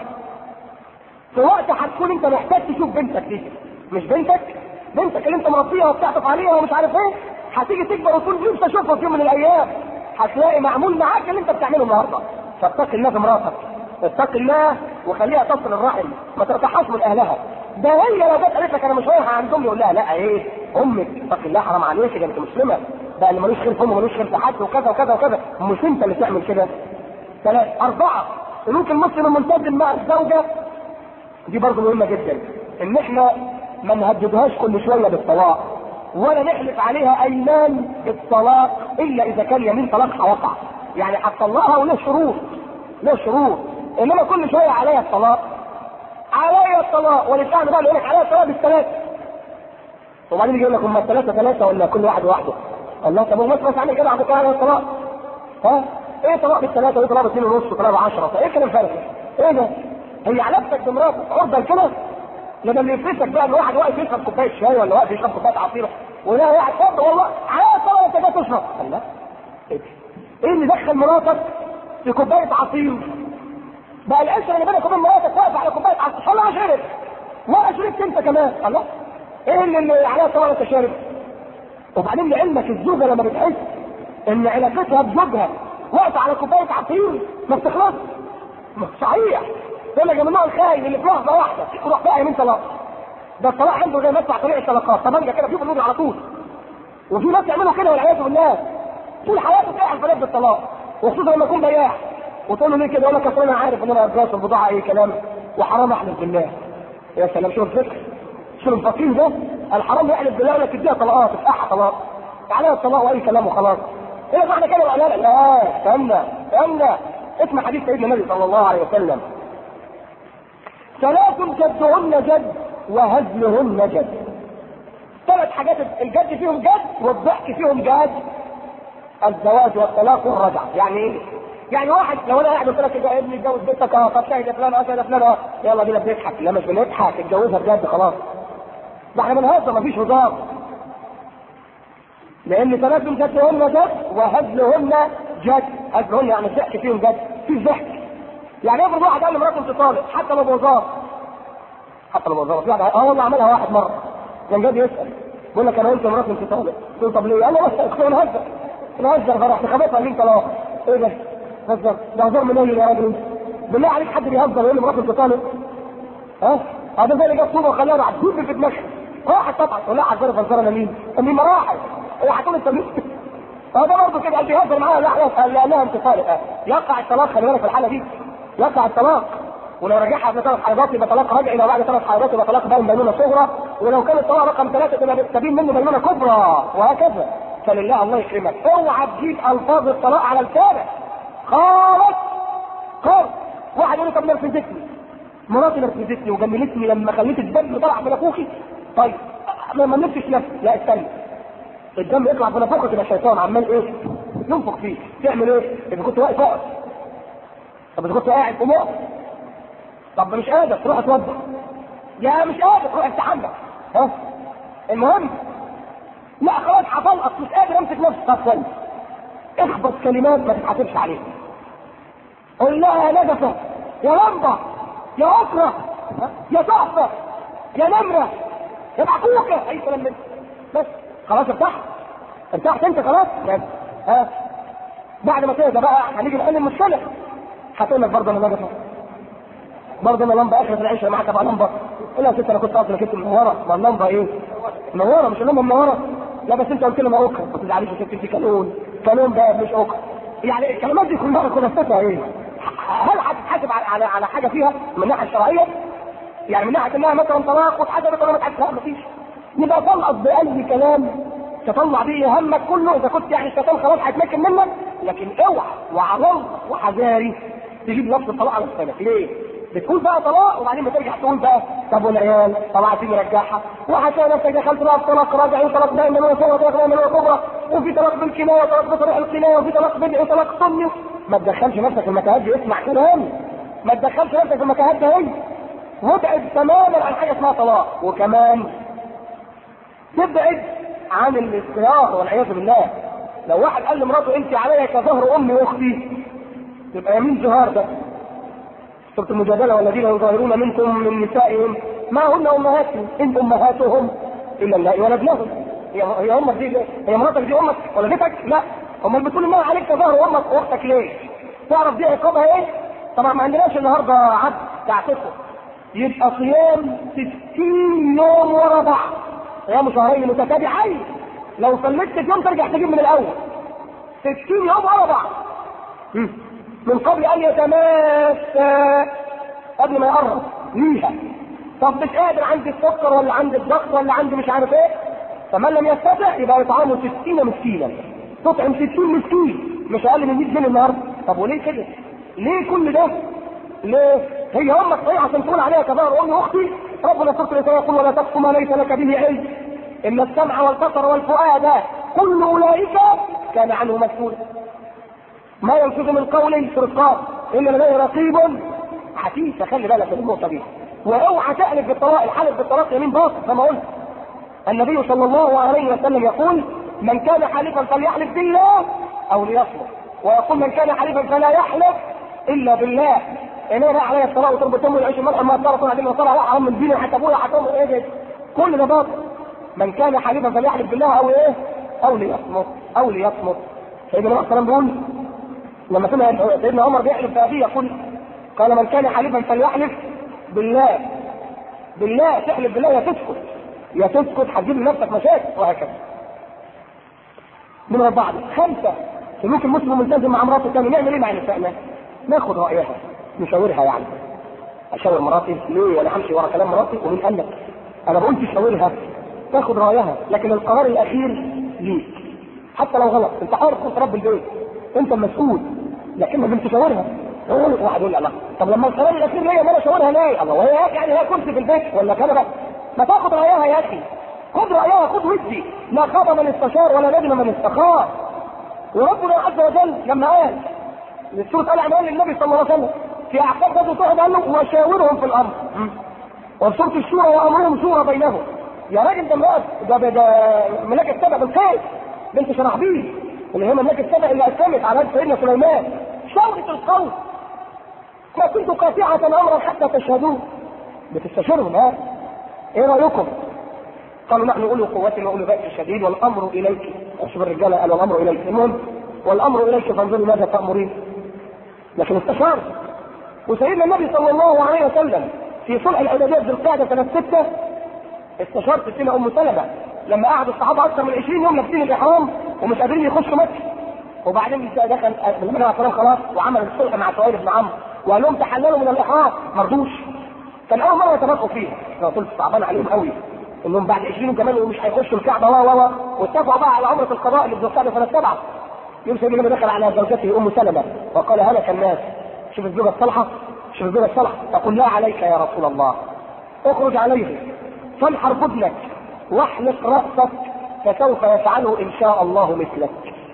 في وقت هتكون انت محتاج تشوف بنتك دي مش بنتك بنتك اللي انت مربيها وبتعطف عليها ومش عارف ايه هتيجي تكبر وتقول نفسي اشوفها في يوم من الايام هتلاقي معمول معاك اللي انت بتعمله النهارده فاتق الله في مراتك اتق الله وخليها تصل الرحم ما تقطعهاش من اهلها ده هي لو جت قالت لك انا مش رايحه عند امي يقول لها لا ايه امك اتق الله حرام عليك ده انت مسلمه ده اللي ملوش خير في امه ملوش خير في حد وكذا وكذا وكذا مش انت اللي تعمل كده ثلاث اربعه سلوك المسلم الملتزم مع الزوجه دي برضه مهمه جدا ان احنا ما نهددهاش كل شويه بالطلاق ولا نحلف عليها ايمان بالطلاق الا اذا كان يمين طلاقها وقع يعني هتطلقها وله شروط له شروط انما كل شويه عليا الطلاق عليا الطلاق ولسان بقى يقول لك عليا الطلاق بالثلاثه وبعدين يجي يقول لك هم الثلاثه ثلاثه ولا كل واحد واحده الله طب هو مثلا عامل كده عندك عليا الطلاق ها ايه طلاق بالثلاثه وايه طلاق باثنين ونص وطلاق بعشره ايه الكلام فارغ ايه ده؟ هي علاقتك بمراتك عرضه كده لما اللي يفرسك بقى ان واحد واقف يشرب كوبايه شاي ولا واقف يشرب كوبايه عصير ولا واحد اتفضل والله على الصلاه انت جاي تشرب الله ايه ايه اللي دخل مراتك في كوبايه عصير بقى العشره اللي بينك وبين مراتك واقف على كوبايه عصير الله شرب ولا شربت انت كمان الله ايه اللي, اللي عليها الصلاه انت شارب وبعدين لعلمك الزوجه لما بتحس ان علاقتها بزوجها واقفه على كوبايه عصير ما بتخلصش صحيح يقول لك يا جماعه الخاين اللي في لحظه واحده يروح بقى يمين طلاق ده الطلاق عنده زي مدفع طريق الطلاقات طبنجه كده بيجيبوا النور على طول وفي ناس يعملوا كده والعياذ بالله طول حياته تلاقي الفريق بالطلاق وخصوصا لما يكون بياع وتقول له ليه كده يقول لك اصل انا عارف ان انا اتجوز البضاعه اي كلام وحرام احلف بالله يا سلام شوف الفكر شو الفقيه ده الحرام يحلف بالله يقول لك اديها طلقات افتحها طلاق عليها الطلاق واي كلام وخلاص ايه معنى كده ولا لا لا استنى استنى اسمع حديث سيدنا النبي صلى الله عليه وسلم ثلاث جدهن جد وهزلهن جد ثلاث حاجات الجد فيهم جد والضحك فيهم جد الزواج والطلاق والرجعه يعني ايه؟ يعني واحد لو انا قاعد قلت لك يا ابني اتجوز بنتك اه طب شاهد فلان اه شاهد فلان اه يلا بينا بنضحك لا مش بنضحك اتجوزها بجد خلاص ده احنا بنهزر مفيش هزار لان ثلاث جدهن جد وهزلهن جد هزلهن يعني الضحك فيهم جد في ضحك يعني افرض واحد قال لمراته انت طالق حتى لو بوزار حتى لو بوزار في واحد اه والله عملها واحد مره كان جاي يسال بيقول لك انا قلت لمراتي انت طالق قلت له طب ليه؟ قال له بس انا نهزر نهزر فرحت خبطها مين طلاق ايه ده؟ هزر ده هزار من ايه يا راجل بالله عليك حد بيهزر يقول لمراته انت طالق ها؟ هذا زي اللي جاب صوبه وخلاها راح تجيب في دماغها راحت طبعا ولا عذرت فزر انا مين؟ مين مراحل هو هتقول انت مين؟ هذا برضه كده اللي بيهزر معاها لا خلاص قال لها انت طالق يقع الطلاق خلي بالك في الحاله دي يقع الطلاق ولو رجعها في ثلاث حيضات يبقى طلاق رجعي لو بعد ثلاث حيضات يبقى طلاق باين بينونه صغرى ولو كان الطلاق رقم ثلاثه تبقى تبين منه بينونه كبرى وهكذا فلله الله يكرمك اوعى تجيب الفاظ الطلاق على لسانك خالص خالص واحد يقول لي طب نرفزتني مراتي نرفزتني وجملتني لما خليت الدم طلع في نافوخي طيب ما ما نفسش نفسي لا استنى الدم يطلع في نافوخك يبقى الشيطان عمال ايه؟ ينفخ فيك تعمل ايه؟ اذا كنت واقف اقف طب اذا كنت قاعد قوم اقف طب مش قادر تروح اتوضا يا مش قادر روح استحمى ها المهم لا خلاص هطلقك مش قادر امسك نفسي طب كويس اخبط كلمات ما تتحاسبش عليها قول لها يا نجفه يا لمبه يا اكره يا تحفه يا نمره يا معكوكه اي كلام من بس خلاص ارتحت ارتحت انت خلاص بس ها بعد ما تهدى بقى هنيجي نحل المشكله هتقول لك برضه انا نجفه برضه انا لمبه اخر العيشه معاك ابقى لمبه قول لها يا ست انا كنت اصلا كنت منوره ما اللمبه ايه؟ منوره مش اللمبه منوره لا بس انت قلت لي ما اوكر ما تزعليش يا ست في كانون كانون ده مش اوكر يعني الكلمات دي كلها خلاصتها ايه؟ هل هتتحاسب على على على حاجه فيها من الناحيه الشرعيه؟ يعني من ناحيه انها مثلا طلاق واتحسبت ولا ما اتحسبتش لا مفيش يبقى طلقت باي كلام تطلع بيه همك كله اذا كنت يعني الشيطان خلاص هيتمكن منك لكن اوعى وعظمت وحذاري تجيب نفس الطلاق على لسانك ليه؟ بتقول بقى طلاق وبعدين بترجع تقول بقى طب والعيال طب عايزين نرجعها وهتلاقي نفسك دخلت بقى في طلاق راجع وطلاق دائما وسوى طلاق دائما وكبرى وفي طلاق بالكنايه وطلاق بطريق الكنايه وفي طلاق بدعي وطلاق سني ما تدخلش نفسك في المتاهات دي اسمع كلام ما تدخلش نفسك في المتاهات دي هي وابعد تماما عن حاجه اسمها طلاق وكمان تبعد عن الاختيار والعياذ بالله لو واحد قال لمراته انت عليا كظهر امي واختي يبقى يمين زهار ده سورة المجادلة والذين يظاهرون منكم من نسائهم ما هن امهاتهم ان امهاتهم الا الله ولدناهم هي هي امك دي ليه؟ هي مراتك دي امك ولدتك؟ لا امال بتقول انها عليك كظهر امك واختك ليه؟ تعرف دي عقابها ايه؟ طبعا ما عندناش النهارده عبد تعتقه يبقى صيام 60 يوم ورا بعض صيام شهرين متتابعين لو صليت في يوم ترجع تجيب من الاول 60 يوم ورا بعض من قبل ان يتماس قبل ما يقرب ليها طب مش قادر عندي السكر ولا عندي الضغط ولا عندي مش عارف ايه فمن لم يستطع يبقى يطعمه 60 مسكينا تطعم 60 مسكين مش اقل من 100 جنيه النهارده طب وليه كده؟ ليه كل ده؟ ليه؟ هي امك صحيح عشان تقول عليها كظهر امي واختي ربنا سبحانه وتعالى يقول ولا تقف ما ليس لك به علم ان السمع والبصر والفؤاد كل اولئك كان عنه مسؤولا ما ينفذ من قول فرقان ان لديه رقيب عتيد فخلي بالك من النقطه دي واوعى تحلف بالطلاق الحلف بالطلاق يمين باطل كما قلت النبي صلى الله عليه وسلم يقول من كان حالفا فليحلف بالله او ليصمت ويقول من كان حالفا فلا يحلف الا بالله ان انا عليا الصلاه وتربط امي العيش الملح ما صار صلاه دين وصلاه لا حرام من ديني حتى ابويا حتى امي ايه ده كل ده باطل من كان حالفا فليحلف بالله او ايه او ليصمت او ليصمت سيدنا عليه السلام بيقول لما سمع سيدنا عمر بيحلف بأبيه يقول قال من كان حليفا فليحلف بالله بالله تحلف بالله يا تسكت يا تسكت هتجيب لنفسك مشاكل وهكذا من بعض خمسة سلوك المسلم ملتزم مع مراته الثانية نعمل ايه مع نسائنا؟ ناخد رأيها نشاورها يعني اشاور مراتي ليه وانا همشي ورا كلام مراتي ومين قال لك؟ انا بقول تشاورها تاخد رايها لكن القرار الاخير ليك حتى لو غلط انت حر كنت رب البيت انت المسؤول لكن ما تشاورها واحد يقول لا طب لما القرار الاخير ليا ما انا اشاورها ليه؟ الله وهي يعني هي كرسي في البيت ولا كنبه؟ ما تاخد رايها يا اخي خد رايها خد ودي لا خاب من استشار ولا ندم من استخار وربنا عز وجل لما قال لسورة آل عمران للنبي صلى الله عليه وسلم في أعقاب غزوة أحد قال له وشاورهم في الأمر وفي سورة الشورى وأمرهم شورى بينهم يا راجل ده امرأة ده ده, ده ملاك السبع بالقيس بنت شرحبيل اللي هي مملكة السبع اللي أسلمت على يد سيدنا سليمان شاورت القوم ما كنت قاطعة أمرا حتى تشهدوه بتستشيرهم ها ايه رأيكم؟ قالوا نحن اولو قوة واولو بأس شديد والامر اليك شوف الرجالة قالوا الامر اليك المهم والامر اليك فانظري ماذا تأمرين لكن استشار وسيدنا النبي صلى الله عليه وسلم في صلح الحديبية ذي القعدة سنة ستة استشار ستنا ام سلمة لما قعدوا الصحابة اكثر من 20 يوم لابسين الاحرام ومش قادرين يخشوا مكة وبعدين دخل النبي عليه الصلاة خلاص وعمل الصلح مع سهيل بن عمرو وقال لهم تحللوا من الاحرام ما رضوش كان اول مرة يتفقوا فيها انا قلت صعبان عليهم قوي انهم بعد 20 كمان مش هيخشوا الكعبه و و واتفقوا بقى على عمره القضاء اللي بتوقع سنه سبعه يوم سيدنا النبي دخل على زوجته ام سلمه وقال هلك الناس شوف الزوجه الصالحه شوف الزوجه الصالحه تقول لا عليك يا رسول الله اخرج عليه فانحر بدنك واحلق راسك فسوف يفعله ان شاء الله مثلك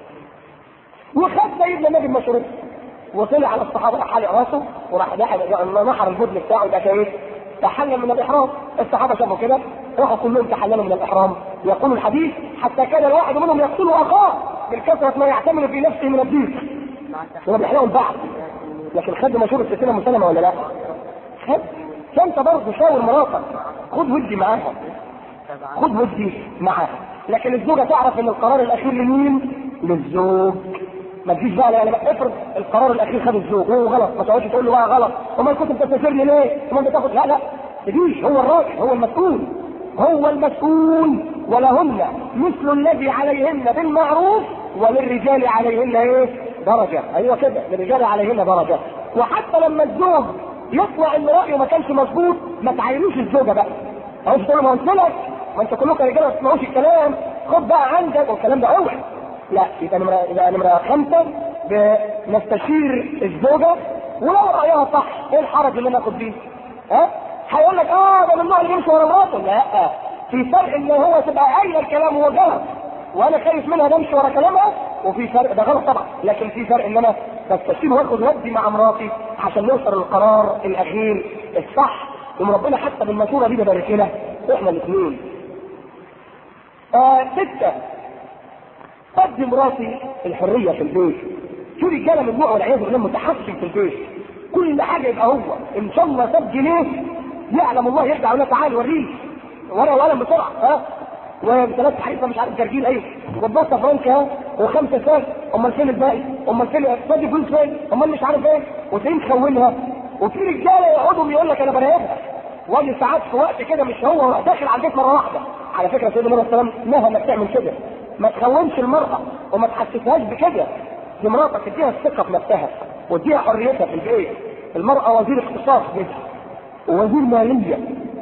وخد سيدنا النبي المشورة وطلع على الصحابه راح حالق راسه وراح نحر البدن بتاعه ده ايه تحلل من الاحرام الصحابه شافوا كده راحوا كلهم تحللوا من الاحرام يقول الحديث حتى كان الواحد منهم يقتل اخاه بالكثره ما يعتمد في نفسه من الضيق هو بيحلقوا بعض لكن خد مشورة ستنا مسلمة ولا لا؟ خد فانت برضه شاور مراتك خد ودي معاها خد ودي معاها لكن الزوجة تعرف ان القرار الاخير لمين؟ للزوج ما تجيش بقى يعني بقى افرض القرار الاخير خد الزوج وهو غلط ما تقعدش تقول له بقى غلط امال كنت بتستشيرني ليه؟ امال بتاخد لا لا تجيش هو الراجل هو المسؤول هو المسؤول ولهن مثل الذي عليهن بالمعروف وللرجال عليهن ايه؟ درجة ايوه كده للرجال عليهن درجة وحتى لما الزوج يطلع ان رايه ما كانش مظبوط ما تعينوش الزوجه بقى او تقول ما قلت لك ما انت كلكم رجاله ما تسمعوش الكلام خد بقى عندك والكلام ده اوعى لا يبقى نمره يبقى نمره خمسه بنستشير الزوجه ولو رايها صح ايه الحرج اللي انا اخد بيه؟ ها؟ هيقول لك اه ده من النوع اللي بيمشي ورا مراته لا في فرق ان هو تبقى قايله الكلام هو غلط وانا خايف منها بمشي ورا كلامها وفي فرق ده غلط طبعا لكن في فرق ان انا بستشير واخد ودي مع مراتي عشان نوصل للقرار الاخير الصح يوم ربنا حتى بالمشوره دي ببارك لنا احنا الاثنين. آه سته قد مراتي الحريه في البيت في رجاله من نوع والعياذ بالله متحكم في البيت كل حاجه يبقى هو ان شاء الله ساب جنيه يعلم الله يرجع ولا تعالى وريه ورقه وقلم بسرعه ها وثلاث حريصه مش عارف جرجيل ايه وبصه فرنك ها وخمسه ساس امال فين الباقي امال فين فادي فلوس فين امال مش عارف ايه وتلاقيه مخونها وفي رجاله يقعدوا يقول لك انا براقبها واجي ساعات في وقت كده مش هو داخل على البيت مره واحده على فكره سيدنا النبي صلى الله عليه وسلم نهى انك تعمل كده ما تخونش المراه وما تحسسهاش بكده دي مراتك تديها الثقه في نفسها واديها حريتها في البيت المراه وزير اختصاص جدا ووزير ماليه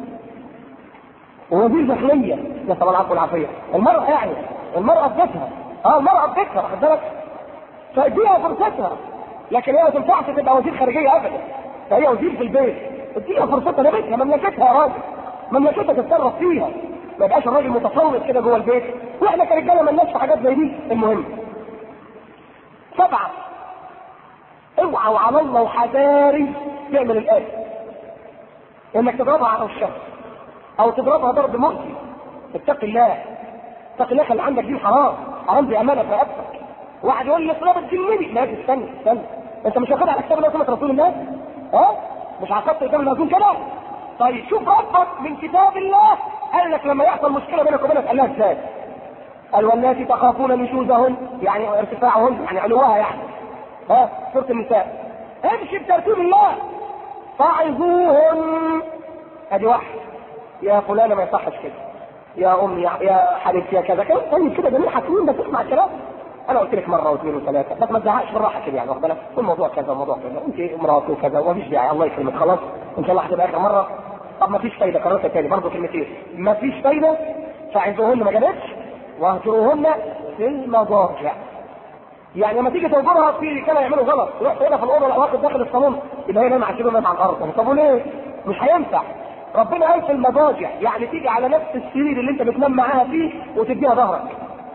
ووزير داخليه نسال الله العفو والعافيه المراه يعني المراه في بيتها اه المراه في بيتها واخد بالك فاديها فرصتها لكن هي ما تنفعش تبقى وزير خارجيه ابدا فهي وزير في البيت اديها فرصتها ده بيتها مملكتها يا راجل مملكتها تتصرف فيها ما يبقاش الراجل متسلط كده جوه البيت واحنا كرجاله مالناش في حاجات زي دي المهم سبعه اوعى وعلى الله وحذاري تعمل الآية انك تضربها على وشها او تضربها ضرب مؤذي اتق الله اتق الله خلي عندك دين حرام حرام دي امانه في رقبتك واحد يقول لي اصل بتجنني لا استنى استنى انت مش واخد على كتاب الله وسنه رسول الله ها مش عقدت قدام المأذون كده طيب شوف ربك من كتاب الله قال لك لما يحصل مشكله بينك وبينك قال لها ازاي قال واللاتي تخافون نشوزهن يعني ارتفاعهن يعني علوها يعني ها سوره النساء امشي بترتيب الله فاعظوهن ادي واحد يا فلانه ما يصحش كده يا امي يا حبيبتي يا كذا كده طيب كده جميل حكيم بس اسمع الكلام انا قلت لك مره واثنين وثلاثه بس ما تزعقش بالراحه كده يعني واخد بالك الموضوع كذا وموضوع كذا انت امراه وكذا ومفيش داعي الله يكرمك خلاص ان شاء الله هتبقى اخر مره طب ما فيش فايده قررت تاني برضه كلمتين ما فيش فايده فعندهن ما جابتش واهجروهن في المضاجع يعني لما تيجي تنظرها في كانوا يعملوا غلط تروح تقولها في الاوضه واخد داخل الصالون يبقى هي نايمه على كده نايمه على الارض طب وليه؟ مش هينفع ربنا قال في المضاجع يعني تيجي على نفس السرير اللي انت بتنام معاها فيه وتديها ظهرك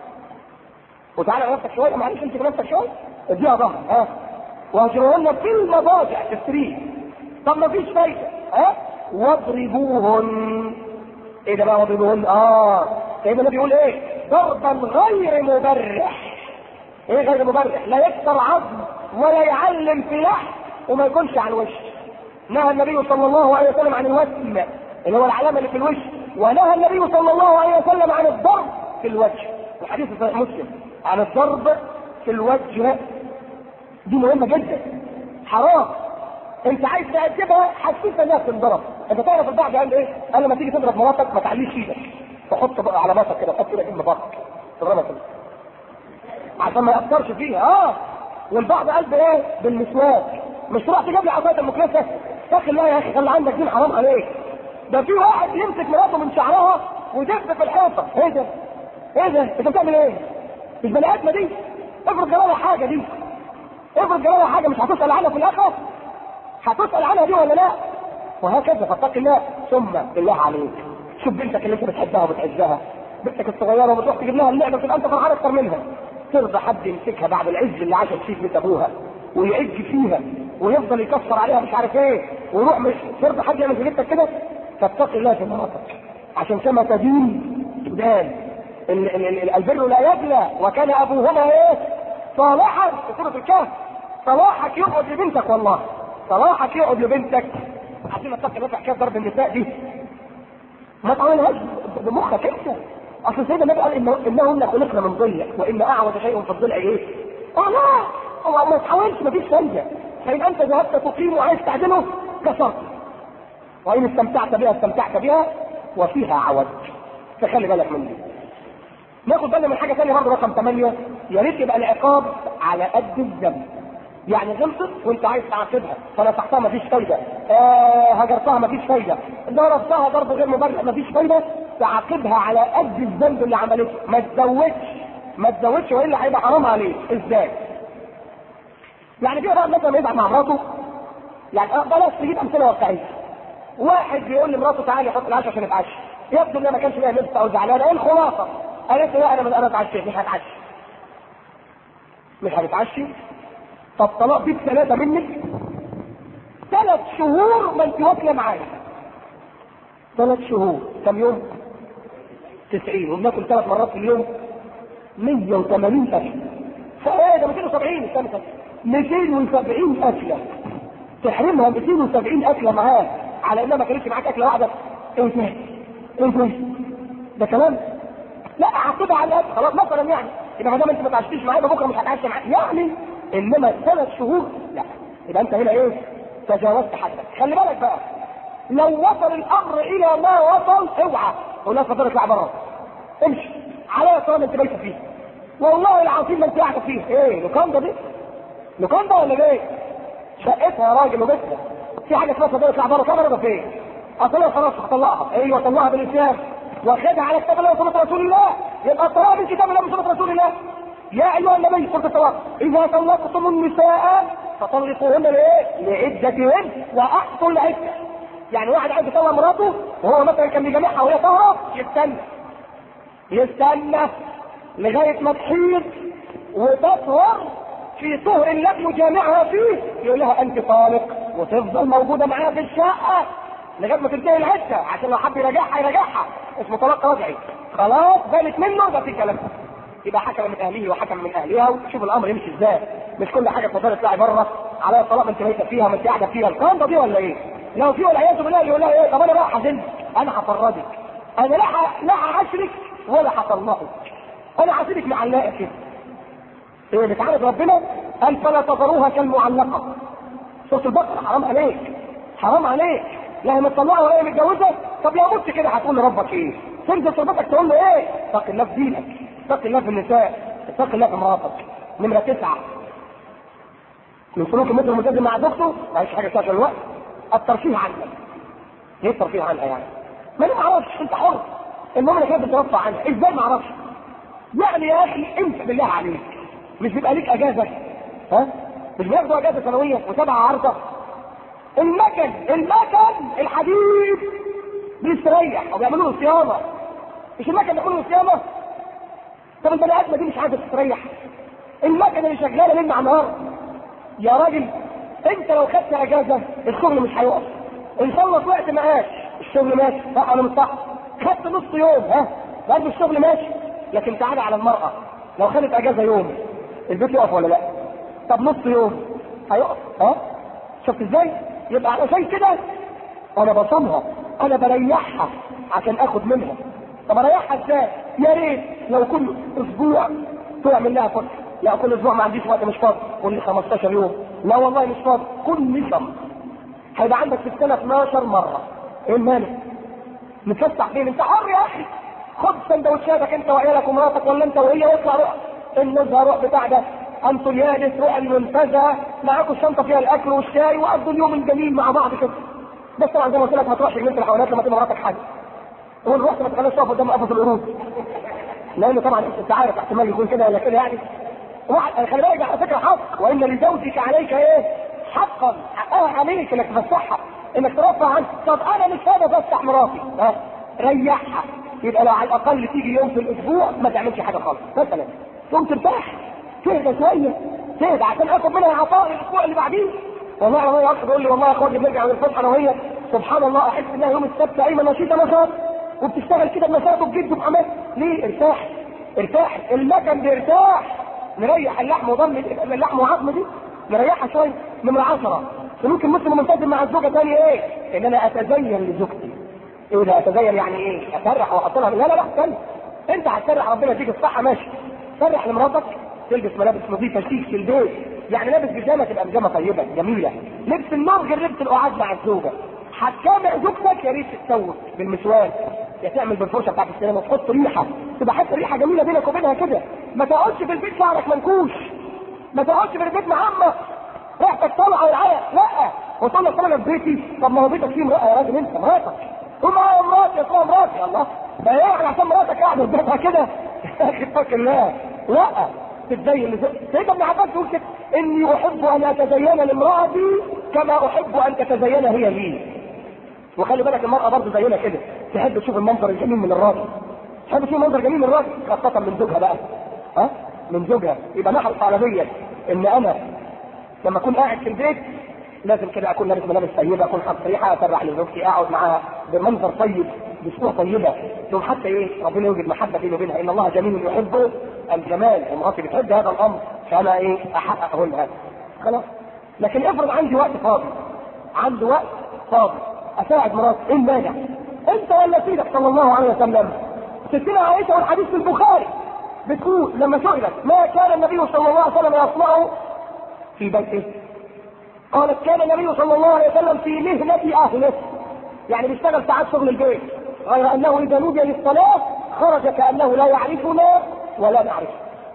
وتعالى على نفسك شويه معلش انت بنفسك شويه اديها ظهرك ها واهجروهن في المضاجع في السرير طب ما فيش فايده ها واضربوهن ايه ده بقى واضربوهن اه سيدنا النبي بيقول ايه ضربا غير مبرح ايه غير مبرح لا يكسر عظم ولا يعلم في لحم وما يكونش على الوش نهى النبي صلى الله عليه وسلم عن الوسم اللي هو العلامه اللي في الوش ونهى النبي صلى الله عليه وسلم عن الضرب في الوجه الحديث صحيح مسلم عن الضرب في الوجه دي مهمه جدا حرام انت عايز تأدبها حسيت انها تنضرب انت تعرف البعض قال ايه؟ قال لما تيجي تضرب مراتك ما تعليش ايدك تحط بقى على راسك كده تحط ايدك جنب بطنك تضربها كده عشان ما يأثرش فيها اه والبعض قال بايه؟ بالمسواك مش تروح تجيب لي عصايه المكنسه يا اخي لا يا اخي خلي عندك دين حرام عليك ده في واحد يمسك مراته من شعرها ويدب في الحيطه ايه ده؟ ايه ده؟ انت بتعمل ايه؟ مش بني ادمه دي افرض جرالها حاجه دي افرض جرالها حاجه مش هتسال عنها في الاخره هتسال عنها دي ولا لا؟ وهكذا فاتق الله ثم بالله عليك شوف بنتك اللي انت بتحبها وبتعزها بنتك الصغيره وبتروح تجيب لها اللعبه تبقى انت فرحان اكتر منها ترضى حد يمسكها بعد العز اللي عاشت فيه بيت ابوها ويعج فيها ويفضل يكسر عليها مش عارف ايه ويروح مش ترضى حد يعمل في بنتك كده فاتق الله في مراتك عشان كما تدين تدان ال- ال- ال- البر لا يبلى وكان ابوهما ايه صالحا في سوره الكهف صلاحك يقعد لبنتك والله صلاحك يقعد لبنتك عشان اتقي الله في حكايه ضرب النساء دي ما تعملهاش بمخك انت اصل سيدنا النبي قال إنه انهن خلقنا من ضلع وان اعوج شيء في الضلع ايه؟ اه لا هو ما تحاولش مفيش فايده فان انت ذهبت تقيم وعايز تعدله كسرت وان استمتعت بها استمتعت بها وفيها عوج فخلي بالك من دي ناخد بالنا من حاجه ثانيه برضه رقم 8 يا ريت يبقى العقاب على قد الذنب يعني غلطت وانت عايز تعاقبها فنصحتها مفيش فايده آه هجرتها مفيش فايده ضربتها ضرب غير مبرر مفيش فايده تعاقبها على قد الذنب اللي عملته ما تزودش ما تزودش والا هيبقى حرام عليك ازاي؟ يعني في بقى مثلا يزعل مع مراته يعني آه بلاش تجيب امثله واقعيه واحد بيقول لمراته تعالي حط العشاء عشان نتعشى يبدو ان ما كانش ليها نفس او زعلانه ايه الخلاصه؟ قالت له لا انا انا اتعشيت مش هتعشى مش هتتعشي طب طلاق بيك ثلاثة منك ثلاث شهور ما انت واكلة معايا ثلاث شهور كم يوم؟ تسعين وبناكل ثلاث مرات في اليوم 180 أكلة فايه ده 270 استنى استنى 270 أكلة تحرمها 270 أكلة معاه على انها ما كانتش معاك أكلة واحدة ايه ده؟ ايه ده؟ ده كلام لا اعاقبها على الأكل خلاص مثلا يعني يبقى ما دام انت ما تعشتيش معايا بكره مش هتعشى معاك يعني انما ثلاث شهور لا يبقى انت هنا ايه تجاوزت حدك خلي بالك بقى لو وصل الامر الى ما وصل اوعى قول لها اتفضل اطلع بره امشي على طالما انت بايته فيه والله العظيم ما انت قاعده فيه ايه لوكاندا دي لوكاندا ولا ايه شقتها يا راجل وبيتها في حاجه اسمها اتفضل اطلع بره طب انا فين اصل خلاص هطلقها ايوه طلقها بالاسلام واخدها على كتاب الله وسنه رسول الله يبقى الطلاق من كتاب الله وسنه رسول الله يا ايها النبي سوره الطلاق اذا طلقتم النساء فطلقوهن لايه؟ لعدتهن واحصوا العده يعني واحد عايز يطلق مراته وهو مثلا كان بيجامعها وهي طاهره يستنى يستنى لغايه ما تحيض وتطهر في طهر لم يجامعها فيه يقول لها انت طالق وتفضل موجوده معاه في الشقه لغايه ما تنتهي العده عشان لو حب يراجعها يراجعها اسمه طلاق رجعي خلاص بالك منه ده في كلام يبقى حكم من اهله وحكم من اهلها وشوف الامر يمشي ازاي مش كل حاجه تفضلي تطلعي بره على الطلاق ما انت بايته فيها ما انت قاعده فيها القانده دي ولا ايه؟ لو في والعياذ بالله يقول لها ايه طب انا بقى هزنك انا هفرجك انا لا ح- لا هعاشرك ولا هطلقك انا هسيبك معلقه كده ايه بتعرف ربنا قال فلا تذروها كالمعلقه سوره البقره حرام عليك حرام عليك لا هي مطلقه ولا هي متجوزه طب يا مت كده هتقول لربك ايه؟ تنزل تربتك تقول له ايه؟ اتق الله في دينك اتق الله في النساء اتق الله في مراتك نمره تسعه من سلوك المسلم الملتزم مع زوجته ما فيش حاجه اسمها الوقت الترفيه عنك ايه الترفيه عنها يعني ما انا ما اعرفش انت حر المهم انك بتترفع عنها ازاي ما اعرفش يعني يا اخي انت بالله عليك مش بيبقى ليك اجازه ها مش بياخدوا اجازه سنويه وتبع عرضه المكن المكن الحديد بيستريح او بيعملوا له صيانه مش المكن بيعملوا له صيانه طب البني ادمه دي مش عايزه تستريح المكنه اللي شغاله ليل مع نهار يا راجل انت لو خدت اجازه الشغل مش هيقف ان شاء الله طلعت معاش الشغل ماشي صح ولا مش صح؟ خدت نص يوم ها برضه الشغل ماشي لكن تعالى على المرأة لو خدت اجازة يوم البيت يقف ولا لا؟ طب نص يوم هيقف ها؟ شفت ازاي؟ يبقى علشان كده انا بصمها انا بريحها عشان اخد منها طب اريحها ازاي؟ يا ريت لو كل اسبوع تعمل لها فتره لا كل اسبوع ما عنديش وقت مش فاضي كل 15 يوم لا والله مش فاضي كل شهر هيبقى عندك في السنه 12 مره ايه المانع؟ نتفسح فين؟ انت حر يا اخي خد سندوتشاتك انت وعيالك ومراتك ولا انت وهي واطلع روح النزهه روح بتاع ده انتوا اليادس روح المنتزه معاكم الشنطه فيها الاكل والشاي وقضوا اليوم الجميل مع بعض كده بس طبعا زي ما قلت لك ما تروحش جنينه الحيوانات لما تبقى مراتك حاجه وان رحت ما تخليش تقف قدام قفص القرود لان طبعا انت عارف احتمال يكون كده ولا كده يعني واحد خلي بالك على فكره حق وان لزوجك عليك ايه؟ حقا حقها عليك انك تفسحها انك ترفع عنها طب انا مش هذا بفتح مراتي ها ريحها يبقى لو على الاقل تيجي يوم في الاسبوع ما تعملش حاجه خالص مثلا تقوم ترتاح تهدى شويه تهدى عشان اخد منها عطاء الاسبوع اللي بعديه والله والله يا اخي بيقول لي والله يا اخواتي بنرجع من الفسحه انا وهي سبحان الله احس انها يوم السبت قايمه نشيطه نشاط وبتشتغل كده بنشاط وبجد وبحماس ليه ارتاح ارتاح المكن بيرتاح نريح اللحم وضم اللحم وعظم دي نريحها شويه نمرة عشرة سلوك المسلم ملتزم مع الزوجة تاني ايه؟ ان انا اتزين لزوجتي. ايه ده اتزين يعني ايه؟ اسرح واحط لها لا لا لا استنى. انت هتسرح ربنا يديك الصحة ماشي. سرح لمراتك تلبس ملابس نظيفة شيك في البيت. يعني لابس بيجامة تبقى بيجامة طيبة جميلة. لبس النوم غير لبس القعاد مع الزوجة. هتجامع زوجتك يا ريت تتسوق بالمسواك يا تعمل بالفرشه بتاعت السينما وتحط ريحه تبقى حتى ريحه جميله بينك وبينها كده ما تقعدش في البيت شعرك منكوش ما تقعدش في البيت معمق ريحتك طالعه والعيا لا وتقول لك انا في بيتي طب ما هو بيتك فيه امراه يا راجل انت مراتك قول معايا مراتي يا مراتي الله ده يعني عشان مراتك قاعده في بيتها كده يا اخي اتق الله لا تتزين سيدنا ابن عباس يقول كده اني احب ان اتزين لامراتي كما احب ان تتزين هي لي وخلي بالك المرأة برضه زينا كده تحب تشوف المنظر الجميل من الراجل تحب تشوف المنظر الجميل من الراجل خاصة من زوجها بقى ها من زوجها يبقى نحرص على ديت ان انا لما اكون قاعد في البيت لازم كده اكون لابس ملابس طيبه اكون حاطط ريحه اسرح لزوجتي اقعد معاها بمنظر طيب بصوره طيبه ثم حتى ايه ربنا يوجد محبه بيني وبينها ان الله جميل يحب الجمال ومراتي بتحب هذا الامر فانا ايه احققه لها خلاص لكن افرض عندي وقت فاضي عندي وقت فاضي اساعد مراتي ايه المانع؟ انت ولا سيدك صلى الله عليه وسلم ستنا عائشه والحديث في البخاري بتقول لما سئلت ما كان النبي صلى الله عليه وسلم يصنع في بيته قالت كان النبي صلى الله عليه وسلم في مهنة أهله يعني بيشتغل ساعات شغل البيت غير أنه إذا نودي للصلاة خرج كأنه لا يعرفنا ولا نعرفه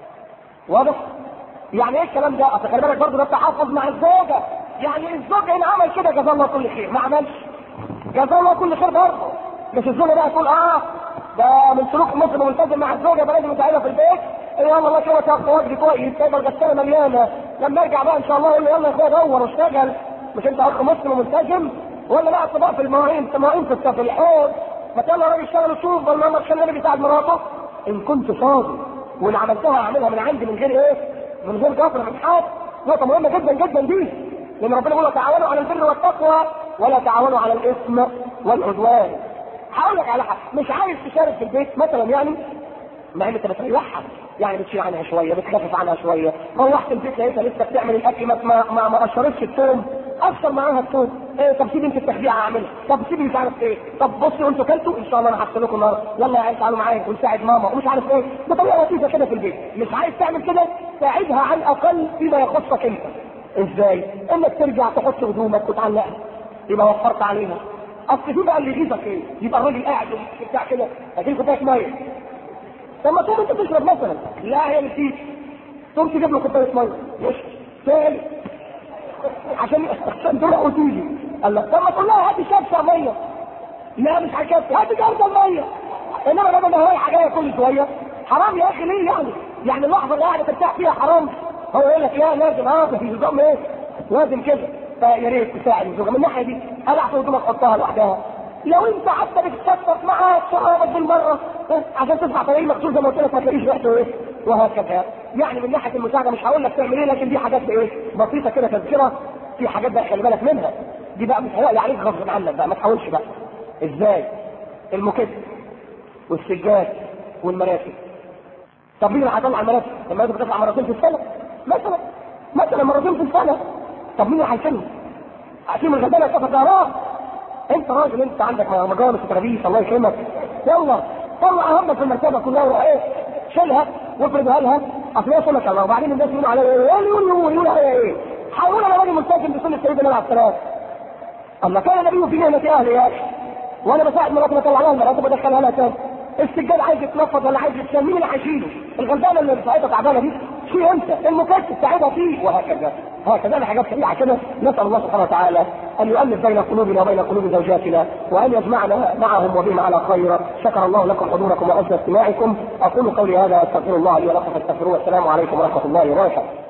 واضح؟ يعني ايه الكلام ده؟ اصل خلي بالك برضه ده التحفظ مع الزوجة يعني الزوج ان عمل كده جزاه الله كل خير ما عملش جزاه الله كل خير برضه مش الزوجة بقى تقول اه ده من سلوك المسلم ملتزم مع الزوجة ده لازم يساعدها في البيت يلا الله كده تاخد كويس تقدر الغسالة مليانة لما ارجع بقى ان شاء الله يقول لي يلا يا اخويا دور واشتغل مش انت اخ مسلم وملتزم ولا بقى طباق في المواعين مواعين في الحوض ما يلا راجل اشتغل وشوف بل ما عشان النبي بيساعد مراته ان كنت فاضي وان عملتها اعملها من عندي من غير ايه؟ من غير جبر من حاجه نقطة مهمة جدا جدا دي لأن ربنا يقول تعاونوا على البر والتقوى ولا تعاونوا على الإثم والعدوان هقول لك على حاجة مش عايز تشارك في البيت مثلا يعني مع ان انت بتريحها يعني بتشيل عنها شويه بتخفف عنها شويه روحت البيت لقيتها لسه بتعمل الاكل ما ما ما قشرتش الثوم افصل معاها الثوم إيه طب سيبي انت التخديعه اعملها طب سيبي مش عارف ايه طب بصوا انتوا كلتوا ان شاء الله انا هغسل لكم النهارده يلا يا عيال تعالوا معايا ونساعد ماما ومش عارف ايه بطريقه لطيفه كده في البيت مش عايز تعمل كده ساعدها على الاقل فيما يخصك انت ازاي؟ انك ترجع تحط هدومك وتعلقها يبقى وفرت عليها اصل في بقى اللي يغيظك ايه؟ يبقى الراجل قاعد بتاع كده هتجيب كوبايه ميه طب ما تقوم انت تشرب مثلا لا هي اللي فيك تقوم تجيب له كوبايه ميه مش تاني عشان عشان تروح وتيجي قال لك طب ما تقول لها هاتي شبشة ميه لا مش هيكفي هات جرد الميه انما بدل ما رايحه جايه كل شويه حرام يا اخي ليه يعني؟ يعني اللحظه اللي قاعده ترتاح فيها حرام هو يقول لك لا لازم اه في نظام ايه؟ لازم كده فيا ريت تساعد الزوجه من الناحيه دي قلع في هدومك حطها لوحدها لو انت حتى بتتشفط معاها شرابك بالمره ها، عشان تسمع طريق مقصود زي ما قلت لك ما تلاقيش ريحته ايه وهكذا يعني من ناحيه المساعده مش هقول لك تعمل ايه لكن دي حاجات ايه بسيطه كده تذكره في حاجات بقى خلي بالك منها دي بقى متهيألي عليك غصب عنك بقى ما تحاولش بقى ازاي المكت والسجاد والمراتب طب مين اللي هيطلع المراتب؟ المراتب بتطلع مرتين في السنه مثلا مثلا مرتين في السنه طب مين اللي هيشيلهم؟ هتيجي الغلبانه تاخد ظهرها انت راجل انت عندك مجالس وترابيس الله يكرمك يلا طلع همك في المرتبه كلها وروح ايه شيلها وافردها لها اصل هي سنه الله وبعدين الناس يقولوا عليها ايه يقولوا يقولوا يقولوا عليها ايه حاولوا انا راجل ملتزم بسنه سيدنا عليه الصلاه الله كان النبي في نعمه اهلي يا اخي وانا بساعد مراتي بطلع لها المراتب بدخلها لها تاني السجاد عايز يتنفض ولا عايز يتشال مين اللي هيشيله؟ الغلبانه اللي بتاعتها تعبانه دي شيل انت المكتب ساعدها فيه وهكذا هكذا انا حاجات سريعه كده نسال الله سبحانه وتعالى ان يؤلف بين قلوبنا وبين قلوب زوجاتنا وان يجمعنا معهم وبهم على خير شكر الله لكم حضوركم وحسن استماعكم اقول قولي هذا استغفر الله لي ولكم فاستغفروه والسلام عليكم ورحمه الله وبركاته